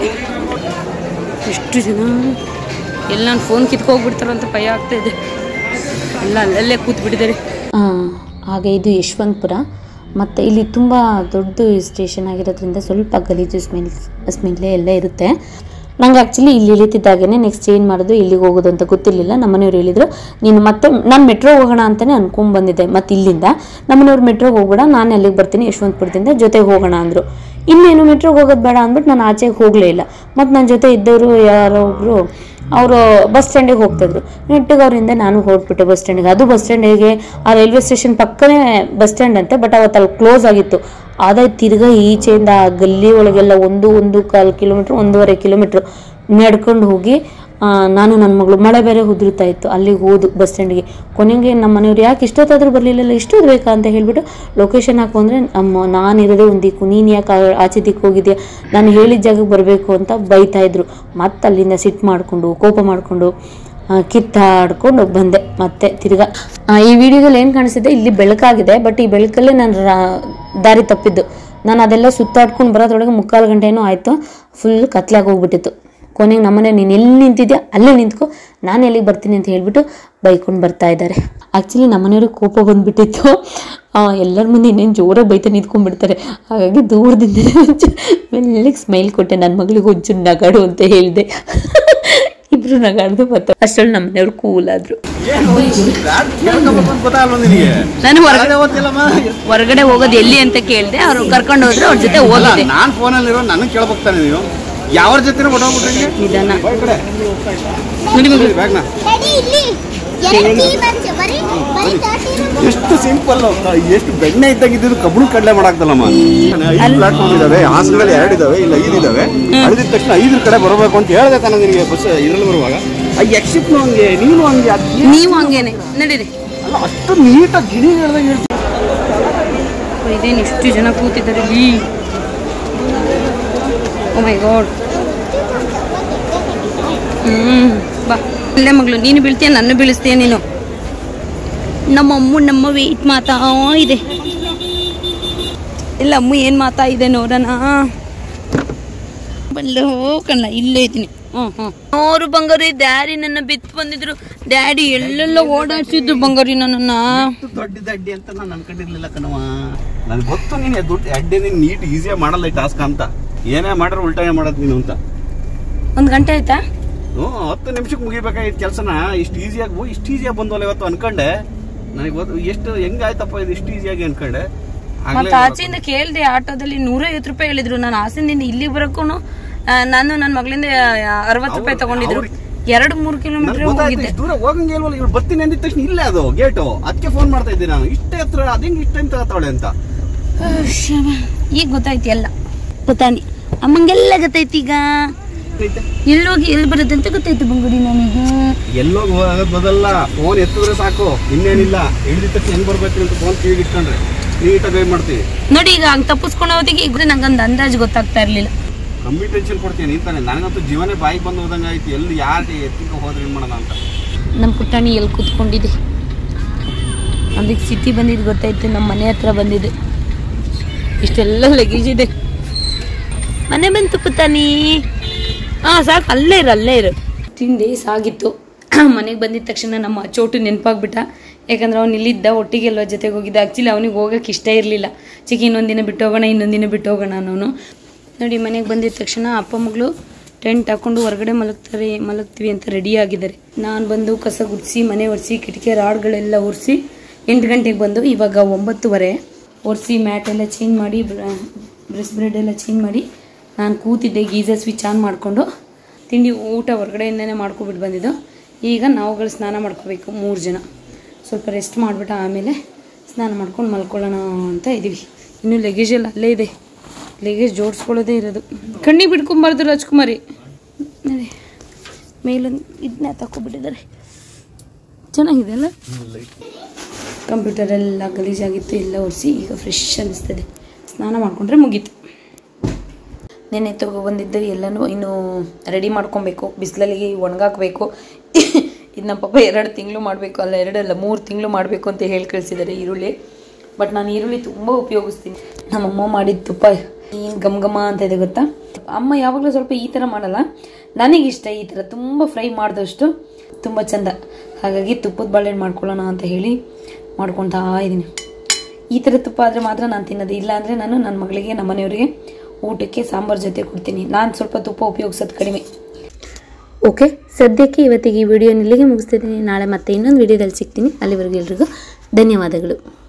ಎಷ್ಟು ಜನ ಎಲ್ಲಿ ನಾನು ಫೋನ್ ಕಿತ್ಕೋಗ್ಬಿಡ್ತಾರೋ ಅಂತ ಭಯ ಆಗ್ತಾ ಇದೆ ಎಲ್ಲ ಅಲ್ಲಲ್ಲೇ ಕೂತ್ಬಿಟ್ಟಿದ್ದಾರೆ ಆ, ಹಾಗೆ ಇದು ಯಶವಂತಪುರ ಮತ್ತು ಇಲ್ಲಿ ತುಂಬ ದೊಡ್ಡ ಸ್ಟೇಷನ್ ಆಗಿರೋದ್ರಿಂದ ಸ್ವಲ್ಪ ಗಲೀಜು ಸ್ಮೆಲ್ ಸ್ಮೆಲ್ಲೇ ಎಲ್ಲ ಇರುತ್ತೆ ನಂಗೆ ಆ್ಯಕ್ಚುಲಿ ಇಲ್ಲಿ ಇಳಿತಿದ್ದಾಗೇ ನೆಕ್ಸ್ಟ್ ಏನು ಮಾಡೋದು ಇಲ್ಲಿಗೆ ಹೋಗೋದು ಅಂತ ಗೊತ್ತಿರಲಿಲ್ಲ ನಮ್ಮನೆಯವ್ರು ಹೇಳಿದರು ನೀನು ಮತ್ತೆ ನಾನು ಮೆಟ್ರೋ ಹೋಗೋಣ ಅಂತಲೇ ಅನ್ಕೊಂಡ್ಬಂದಿದ್ದೆ ಮತ್ತು ಇಲ್ಲಿಂದ ನಮ್ಮನೆಯವ್ರು ಮೆಟ್ರೋಗೆ ಹೋಗ್ಬೇಡ ನಾನು ಅಲ್ಲಿಗೆ ಬರ್ತೀನಿ ಯಶವಂತಪುರದಿಂದ ಜೊತೆಗೆ ಹೋಗೋಣ ಅಂದರು ಇನ್ನೇನು ಮೆಟ್ರೋಗೆ ಹೋಗೋದು ಬೇಡ ಅಂದ್ಬಿಟ್ಟು ನಾನು ಆಚೆಗೆ ಹೋಗಲೇ ಇಲ್ಲ ಮತ್ತು ನನ್ನ ಜೊತೆ ಇದ್ದವರು ಯಾರೋ ಒಬ್ಬರು ಅವರು ಬಸ್ ಸ್ಟ್ಯಾಂಡಿಗೆ ಹೋಗ್ತಾಯಿದ್ರು ನೆಟ್ಟಿಗೆ ಅವರಿಂದ ನಾನು ಹೊರಟ್ಬಿಟ್ಟೆ ಬಸ್ ಸ್ಟ್ಯಾಂಡಿಗೆ ಅದು ಬಸ್ ಸ್ಟ್ಯಾಂಡಿಗೆ ಆ ರೈಲ್ವೆ ಸ್ಟೇಷನ್ ಪಕ್ಕನೇ ಬಸ್ ಸ್ಟ್ಯಾಂಡ್ ಅಂತೆ ಬಟ್ ಅವತ್ತು ಅಲ್ಲಿ ಕ್ಲೋಸ್ ಆಗಿತ್ತು ಅದಾಯ್ತು ತಿರ್ಗಾ ಈಚೆಯಿಂದ ಆ ಗಲ್ಲಿ ಒಳಗೆಲ್ಲ ಒಂದು ಒಂದು ಕಾಲು ಕಿಲೋಮೀಟ್ರ್ ಒಂದೂವರೆ ಕಿಲೋಮೀಟ್ರ್ ನಡ್ಕೊಂಡು ಹೋಗಿ ಆ, ನಾನು ನನ್ನ ಮಗಳು ಮಳೆ ಬೇರೆ ಉದುರುತ್ತಾ ಇತ್ತು ಅಲ್ಲಿಗೆ ಹೋದು ಬಸ್ ಸ್ಟ್ಯಾಂಡಿಗೆ ಕೊನೆಗೆ ನಮ್ಮ ಮನೆಯವ್ರು ಯಾಕೆ ಇಷ್ಟೊತ್ತಾದರೂ ಬರಲಿಲ್ಲ ಇಷ್ಟೊತ್ತು ಬೇಕಾ ಅಂತ ಹೇಳ್ಬಿಟ್ಟು ಲೊಕೇಶನ್ ಹಾಕು ಅಂದರೆ ನಮ್ಮ ನಾನು ಇರೋದೇ ಒಂದು ದಿಕ್ಕು ನೀನು ಯಾಕೆ ಆ- ಆಚೆ ದಿಕ್ಕು ಹೋಗಿದ್ಯಾ ನಾನು ಹೇಳಿದ ಜಾಗಕ್ಕೆ ಬರಬೇಕು ಅಂತ ಬೈತಾ ಇದ್ರು ಮತ್ತೆ ಅಲ್ಲಿಂದ ಸಿಟ್ಟು ಮಾಡಿಕೊಂಡು ಕೋಪ ಮಾಡಿಕೊಂಡು ಕಿತ್ತಾಡ್ಕೊಂಡು ಬಂದೆ ಮತ್ತೆ ತಿರ್ಗಾ ಆ, ಈ ವಿಡಿಯೋದಲ್ಲಿ ಏನು ಕಾಣಿಸಿದೆ ಇಲ್ಲಿ ಬೆಳಕಾಗಿದೆ ಬಟ್ ಈ ಬೆಳಕಲ್ಲೇ ನಾನು ರಾ- ದಾರಿ ತಪ್ಪಿದ್ದು ನಾನು ಅದೆಲ್ಲ ಸುತ್ತಾಡ್ಕೊಂಡು ಬರೋದ್ರೊಳಗೆ ಮುಕ್ಕಾಲು ಗಂಟೆನೂ ಆಯಿತು ಫುಲ್ ಕತ್ಲಾಗಿ ಹೋಗ್ಬಿಟ್ಟಿತ್ತು ಕೊನೆಗೆ ನಮ್ಮನೆ ನೀನು ಎಲ್ಲಿ ನಿಂತಿದ್ಯಾ ಅಲ್ಲೇ ನಿಂತ್ಕೊ ನಾನು ಎಲ್ಲಿಗೆ ಬರ್ತೀನಿ ಅಂತ ಹೇಳ್ಬಿಟ್ಟು ಬೈಕೊಂಡು ಬರ್ತಾ ಇದ್ದಾರೆ ಆ್ಯಕ್ಚುಲಿ ನಮ್ಮನೆಯವ್ರಿಗೆ ಕೋಪ ಬಂದ್ಬಿಟ್ಟಿತ್ತು ಎಲ್ಲರ ಮುಂದೆ ಇನ್ನೇನು ಜೋರಾಗಿ ಬೈತಾ ನಿಂತ್ಕೊಂಡ್ಬಿಡ್ತಾರೆ ಹಾಗಾಗಿ ದೂರದಿಂದ ಮೆಲ್ಲಿಗೆ ಸ್ಮೈಲ್ ಕೊಟ್ಟೆ ನನ್ನ ಮಗಳಿಗೆ ಒಂಚೂರು ನಗಾಡು ಅಂತ ಹೇಳಿದೆ ಇಬ್ರು ನಗಾಡ್ದು ಮತ್ತೆ ಅಷ್ಟರಲ್ಲಿ ನಮ್ಮನೆಯವ್ರು ಕೂಲ್ ಆದ್ರು ಗೊತ್ತಾಗಲ್ಲ ನಿನಗೆ ನಾನು ಹೊರಗಡೆ ಅದೇ ಗೊತ್ತಿಲ್ಲಮ್ಮ ಹೊರಗಡೆ ಹೋಗೋದು ಎಲ್ಲಿ ಅಂತ ಕೇಳಿದೆ ಅವ್ರು ಕರ್ಕೊಂಡು ಹೋದ್ರೆ ಅವ್ರ ಜೊತೆ ಹೋಗಿದ್ದೆ ನಾನು ಫೋನಲ್ಲಿರೋ ನನಗೆ ಕೇಳ್ಬೋಗ್ತಾನೆ ನೀವು ಯಾವ ಜೊತೆ ಹೊಟ್ಟೋಗ್ಬಿಟ್ರೆ ನಿಧಾನ ಈ ಕಡೆ ನೋಡಿ ಮಗಳು ಬ್ಯಾಗ್ನ ಡ್ಯಾಡಿ ಇಲ್ಲಿ ಎರಡು ಟೀ ಬಂತು ಬರೀ ಬರೀ ತರ್ಟಿ ಎಷ್ಟು ಸಿಂಪಲ್ ಎಷ್ಟು ಬೆಣ್ಣೆ ಇದ್ದಾಗಿದ್ದು ಕಬ್ಬಣ ಕಡಲೆ ಮಾಡಾಕ್ತಲ್ಲಮ್ಮ ಐದು ಪ್ಲಾಟ್ಫಾರ್ಮ್ ಇದಾವೆ ಹಾಸನದಲ್ಲಿ ಎರಡು ಇದಾವೆ ಇಲ್ಲ ಐದು ಇದಾವೆ ಅಳಿದ ತಕ್ಷಣ ಐದ್ರ ಕಡೆ ಬರಬೇಕು ಅಂತ ಹೇಳ್ದೆ ತಾನೆ ನಿನಗೆ ಬಸ್ ಇದ್ರಲ್ಲಿ ಬರುವಾಗ ಆ ಯಕ್ಷಿಪ್ನು ಹಂಗೆ ನೀನು ಹಂಗೆ ಅದ್ ಏನ್- ನೀವು ಹಂಗೇನೆ ನಡೀರಿ ಅಲ್ಲ ಅಷ್ಟು ನೀಟಾಗಿ ಗಿಣಿ ಹೇಳ್ದಂಗೆ ಹೇಳ್ತೀನಿ ಇದೇನು ಇಷ್ಟು ಜನ ಕೂತಿದ್ದಾರೆ ಇಲ್ಲಿ ಓ ಮೈ ಗಾಡ್ ಹ್ಮ್ ಬಾ ಇಲ್ಲೇ ಮಗಳು ನೀನು ಬೀಳ್ತೀಯ ನನ್ನ ಬೀಳಿಸ್ತೀಯ ನೀನು ನಮ್ಮ ಅಮ್ಮ ನಮ್ಮ ವೆಯ್ಟ್ ಮಾತಾ ಇದೆ ಇಲ್ಲ ಅಮ್ಮ ಏನು ಮಾತಾ ಇದೆ ನೋಡೋಣ ಬಲ್ಲ ಹೋಗಲ್ಲ ಇಲ್ಲೇ ಇದ್ದೀನಿ ಹ್ಞೂ ಹ್ಞೂ ಅವರು ಬಂಗಾರಿ ಡ್ಯಾಡಿ ನನ್ನ ಬಿತ್ತು ಬಂದಿದ್ರು ಡ್ಯಾಡಿ ಎಲ್ಲೆಲ್ಲ ಓಡಾಡ್ಸಿದ್ರು ಬಂಗಾರಿ ನನ್ನನ್ನು ಎಷ್ಟು ದೊಡ್ಡದ ಅಡ್ಡಿ ಅಂತ ನಾನು ಅನ್ಕೊಂಡಿರ್ಲಿಲ್ಲ ಕಣವ ನನಗೆ ಗೊತ್ತು ನೀನು ದುಡ್ಡು ಅಡ್ಡಿ ನೀನು ನೀಟ್ ಈಸಿಯಾಗಿ ಮಾಡಲ್ಲ ಈ ಟಾಸ್ಕ್ ಅಂತ ಏನೇ ಮಾಡ್ರೆ ಉಲ್ಟಾಯ ಮಾಡೋದು ನೀನು ಅಂತ ಒಂದು ಗಂಟೆ ಆಯ್ತಾ ಹ್ಞೂ ಹತ್ತು ನಿಮಿಷಕ್ಕೆ ಮುಗಿಬೇಕಾಗಿತ್ತು ಕೆಲಸನ ಇಷ್ಟು ಈಸಿಯಾಗಿ ಓ ಇಷ್ಟು ಈಸಿಯಾಗಿ ಬಂದವಲ್ಲ ಇವತ್ತು ಅನ್ಕೊಂಡೆ ನನಗೆ ಗೊತ್ತು ಎಷ್ಟು ಹೆಂಗಾಯ್ತಪ್ಪ ಇದು ಇಷ್ಟು ಈಸಿಯಾಗಿ ಅನ್ಕೊಂಡೆ ಆಗ್ಲೇ ಮತ್ತೆ ಆಚೆಯಿಂದ ಕೇಳ್ದೆ ಆಟೋದಲ್ಲಿ ನೂರೈವತ್ತು ರೂಪಾಯಿ ಹೇಳಿದ್ರು ನಾನು ಹಾಸನದಿಂದ ಇಲ್ಲಿ ಬರಕ್ಕೂ ನಾನು ನನ್ನ ಮಗಳಿಂದ ಅರವತ್ತು ರೂಪಾಯಿ ತಗೊಂಡಿದ್ರು ಎರಡು ಮೂರು ಕಿಲೋಮೀಟರ್ ನನಗೆ ಗೊತ್ತಾಯ್ತು ಹೋಗಿದ್ದೆ ಇಷ್ಟು ದೂರ ಹೋಗಂಗೆ ಇಲ್ವಲ್ಲ ಇವ್ರು ಬರ್ತೀನಿ ಅಂದಿದ ತಕ್ಷಣ ಇಲ್ಲೇ ಅದು ಗೇಟು ಅದಕ್ಕೆ ಫೋನ್ ಮಾಡ್ತಾ ಇದ್ದೀನಿ ನಾನು ಇಷ್ಟೇ ಹತ್ರ ಅದೇಂಗೆ ಇಷ್ಟು ಟೈಮ್ ತಗೋತಾಳೆ ಅಂತ ಶಬ. ಈಗ ಗೊತ್ತಾಯ್ತು ಎಲ್ಲ ಗೊತ್ತಾನಿ ಅಮ್ಮಂಗೆಲ್ಲ ಗೊತ್ತಾಯ್ತು ಈಗ ಎಲ್ಲಿ ಹೋಗಿ ಎಲ್ಲಿ ಬರುತ್ತೆ ಅಂತ ಗೊತ್ತಾಯ್ತು ಬಂಗುಡಿ ನನಗೆ ಎಲ್ಲೋಗಿ ಹೋಗೋದ್ ಬದಲ್ಲ ಫೋನ್ ಎತ್ತಿದ್ರೆ ಸಾಕು ಇನ್ನೇನಿಲ್ಲ ಹಿಡಿದ ತಕ್ಷಣ ಹೆಂಗ್ ಬರ್ಬೇಕು ಅಂತ ಫೋನ್ ಕಿವಿಗೆ ಇಟ್ಕೊಂಡ್ರೆ ನೀಟಾಗಿ ಗೈಡ್ ಮಾಡ್ತೀವಿ ನೋಡಿ ಈಗ ಹಂಗೆ ತಪ್ಪಿಸ್ಕೊಂಡು ಹೋದಿಗೆ ಈಗ ನಂಗೊಂದು ಅಂದಾಜು ಗೊತ್ತಾಗ್ತಾ ಇರ್ಲಿಲ್ಲ ಕಮ್ಮಿ ಟೆನ್ಷನ್ ಕೊಡ್ತೀನಿ ಅಂತಾನೆ ನನಗಂತೂ ಜೀವನೇ ಬಾಯಿಗೆ ಬಂದು ಹೋದಂಗೆ ಆಯ್ತು ಎಲ್ಲಿ ಯಾರಿಗೆ ಎತ್ತಿಗೆ ಹೋದ್ರೆ ಏನ್ ಮಾಡೋಣ ಅಂತ ನಮ್ಮ ಪುಟಾಣಿ ಎಲ್ಲಿ ಕೂತ್ಕೊಂಡಿದೆ ಅದಕ್ಕೆ ಸಿಟಿ ಬಂದಿದ್ದು ಗೊತ್ತಾಯ್ತು ನಮ್ಮ ಮನೆ ಹತ್ರ ಬಂದಿದೆ ಇಷ್ಟೆಲ್ಲ ಲಗೇಜ್ ಇದೆ ಮನೆ ಬಂತು ಪುಟಾಣಿ ಹಾಂ ಸಾಕು ಅಲ್ಲೇ ಇರು ಅಲ್ಲೇ ಇರು ತಿಂಡಿ ಸಾಗಿತ್ತು ಮನೆಗೆ ಬಂದಿದ ತಕ್ಷಣ ನಮ್ಮ ಚೋಟು ನೆನಪಾಗ್ಬಿಟ್ಟ ಯಾಕಂದ್ರೆ ಅವ್ನು ಇಲ್ಲಿದ್ದ ಒಟ್ಟಿಗೆ ಎಲ್ಲೋ ಜೊತೆಗೆ ಹೋಗಿದ್ದ ಆ್ಯಕ್ಚುಲಿ ಅವನಿಗೆ ಹೋಗೋಕೆ ಇಷ್ಟ ಇರಲಿಲ್ಲ ಚಿಕ್ಕ ಇನ್ನೊಂದಿನ ಬಿಟ್ಟು ಹೋಗೋಣ ಇನ್ನೊಂದಿನ ಬಿಟ್ಟು ಹೋಗೋಣ ಅನ್ನೋನು ನೋಡಿ ಮನೆಗೆ ಬಂದಿದ ತಕ್ಷಣ ಅಪ್ಪ ಮಗಳು ಟೆಂಟ್ ಹಾಕೊಂಡು ಹೊರಗಡೆ ಮಲಗ್ತಾರೆ ಮಲಗ್ತೀವಿ ಅಂತ ರೆಡಿ ಆಗಿದ್ದಾರೆ ನಾನು ಬಂದು ಕಸ ಗುಡಿಸಿ ಮನೆ ಒರೆಸಿ ಕಿಟಕಿ ರಾಡ್ಗಳೆಲ್ಲ ಒರೆಸಿ ಎಂಟು ಗಂಟೆಗೆ ಬಂದು ಇವಾಗ ಒಂಬತ್ತುವರೆ ಒರೆಸಿ ಮ್ಯಾಟ್ ಎಲ್ಲ ಚೇಂಜ್ ಮಾಡಿ ಬ್ರೆಸ್ ಬ್ರೆಡ್ ಎಲ್ಲ ಚೇಂಜ್ ಮಾಡಿ ನಾನು ಕೂತಿದ್ದೆ ಗೀಸರ್ ಸ್ವಿಚ್ ಆನ್ ಮಾಡಿಕೊಂಡು ತಿಂಡಿ ಊಟ ಹೊರಗಡೆಯಿಂದನೇ ಮಾಡ್ಕೊಬಿಟ್ಟು ಬಂದಿದ್ದು ಈಗ ನಾವುಗಳು ಸ್ನಾನ ಮಾಡ್ಕೋಬೇಕು ಮೂರು ಜನ ಸ್ವಲ್ಪ ರೆಸ್ಟ್ ಮಾಡಿಬಿಟ್ಟು ಆಮೇಲೆ ಸ್ನಾನ ಮಾಡ್ಕೊಂಡು ಮಲ್ಕೊಳ್ಳೋಣ ಅಂತ ಇದ್ದೀವಿ ಇನ್ನೂ ಲಗೇಜ್ ಎಲ್ಲ ಅಲ್ಲೇ ಇದೆ ಲಗೇಜ್ ಜೋಡಿಸ್ಕೊಳ್ಳೋದೇ ಇರೋದು ಕಣ್ಣಿಗೆ ಬಿಟ್ಕೊಂಬಾರ್ದು ರಾಜ್ಕುಮಾರಿ ನೋಡಿ ಮೇಲೊಂದು ಇದನ್ನ ತಗೊಬಿಟ್ಟಿದ್ದಾರೆ ಚೆನ್ನಾಗಿದೆ ಅಲ್ಲ ಕಂಪ್ಯೂಟರ್ ಎಲ್ಲ ಗಲೀಜಾಗಿತ್ತು ಎಲ್ಲ ಒರೆಸಿ ಈಗ ಫ್ರೆಶ್ ಅನ್ನಿಸ್ತದೆ ಸ್ನಾನ ಮಾಡಿಕೊಂಡ್ರೆ ಮುಗೀತು ನೆನೆ ತೊಗೊಬಂದಿದ್ದು ಎಲ್ಲನೂ ಇನ್ನು ರೆಡಿ ಮಾಡ್ಕೊಬೇಕು ಬಿಸಿಲಲ್ಲಿ ಒಣಗಾಕಬೇಕು ಇದು ನಮ್ಮ ಪಾಪ ಎರಡು ತಿಂಗಳು ಮಾಡಬೇಕು ಅಲ್ಲ ಎರಡಲ್ಲ ಮೂರು ತಿಂಗಳು ಮಾಡಬೇಕು ಅಂತ ಹೇಳಿ ಕಳಿಸಿದ್ದಾರೆ ಈರುಳ್ಳಿ ಬಟ್ ನಾನು ಈರುಳ್ಳಿ ತುಂಬ ಉಪಯೋಗಿಸ್ತೀನಿ ನಮ್ಮಮ್ಮ ಮಾಡಿದ ತುಪ್ಪ ಏನು ಗಮ್ ಘಮ ಅಂತ ಇದೆ ಗೊತ್ತಾ ಅಮ್ಮ ಯಾವಾಗಲೂ ಸ್ವಲ್ಪ ಈ ಥರ ಮಾಡಲ್ಲ ನನಗಿಷ್ಟ ಈ ಥರ ತುಂಬ ಫ್ರೈ ಮಾಡಿದಷ್ಟು ತುಂಬ ಚಂದ ಹಾಗಾಗಿ ತುಪ್ಪದ ಬಾಳೆಹಣ್ಣು ಮಾಡ್ಕೊಳ್ಳೋಣ ಅಂತ ಹೇಳಿ ಮಾಡ್ಕೊತಾ ಇದ್ದೀನಿ ಈ ಥರ ತುಪ್ಪ ಆದರೆ ಮಾತ್ರ ನಾನು ತಿನ್ನೋದು ಇಲ್ಲ ಅಂದರೆ ನಾನು ನನ್ನ ಮಗಳಿಗೆ ನಮ್ಮ ಮನೆಯವರಿಗೆ ಊಟಕ್ಕೆ ಸಾಂಬಾರು ಜೊತೆ ಕೊಡ್ತೀನಿ ನಾನು ಸ್ವಲ್ಪ ತುಪ್ಪ ಉಪಯೋಗಿಸೋದು ಕಡಿಮೆ ಓಕೆ ಸದ್ಯಕ್ಕೆ ಇವತ್ತಿಗೆ ಈ ವಿಡಿಯೋ ಇಲ್ಲಿಗೆ ಮುಗಿಸ್ತಿದ್ದೀನಿ ನಾಳೆ ಮತ್ತೆ ಇನ್ನೊಂದು ವಿಡಿಯೋದಲ್ಲಿ ಸಿಗ್ತೀನಿ ಅಲ್ಲಿವರೆಗೂ ಎಲ್ರಿಗೂ ಧನ್ಯವಾದಗಳು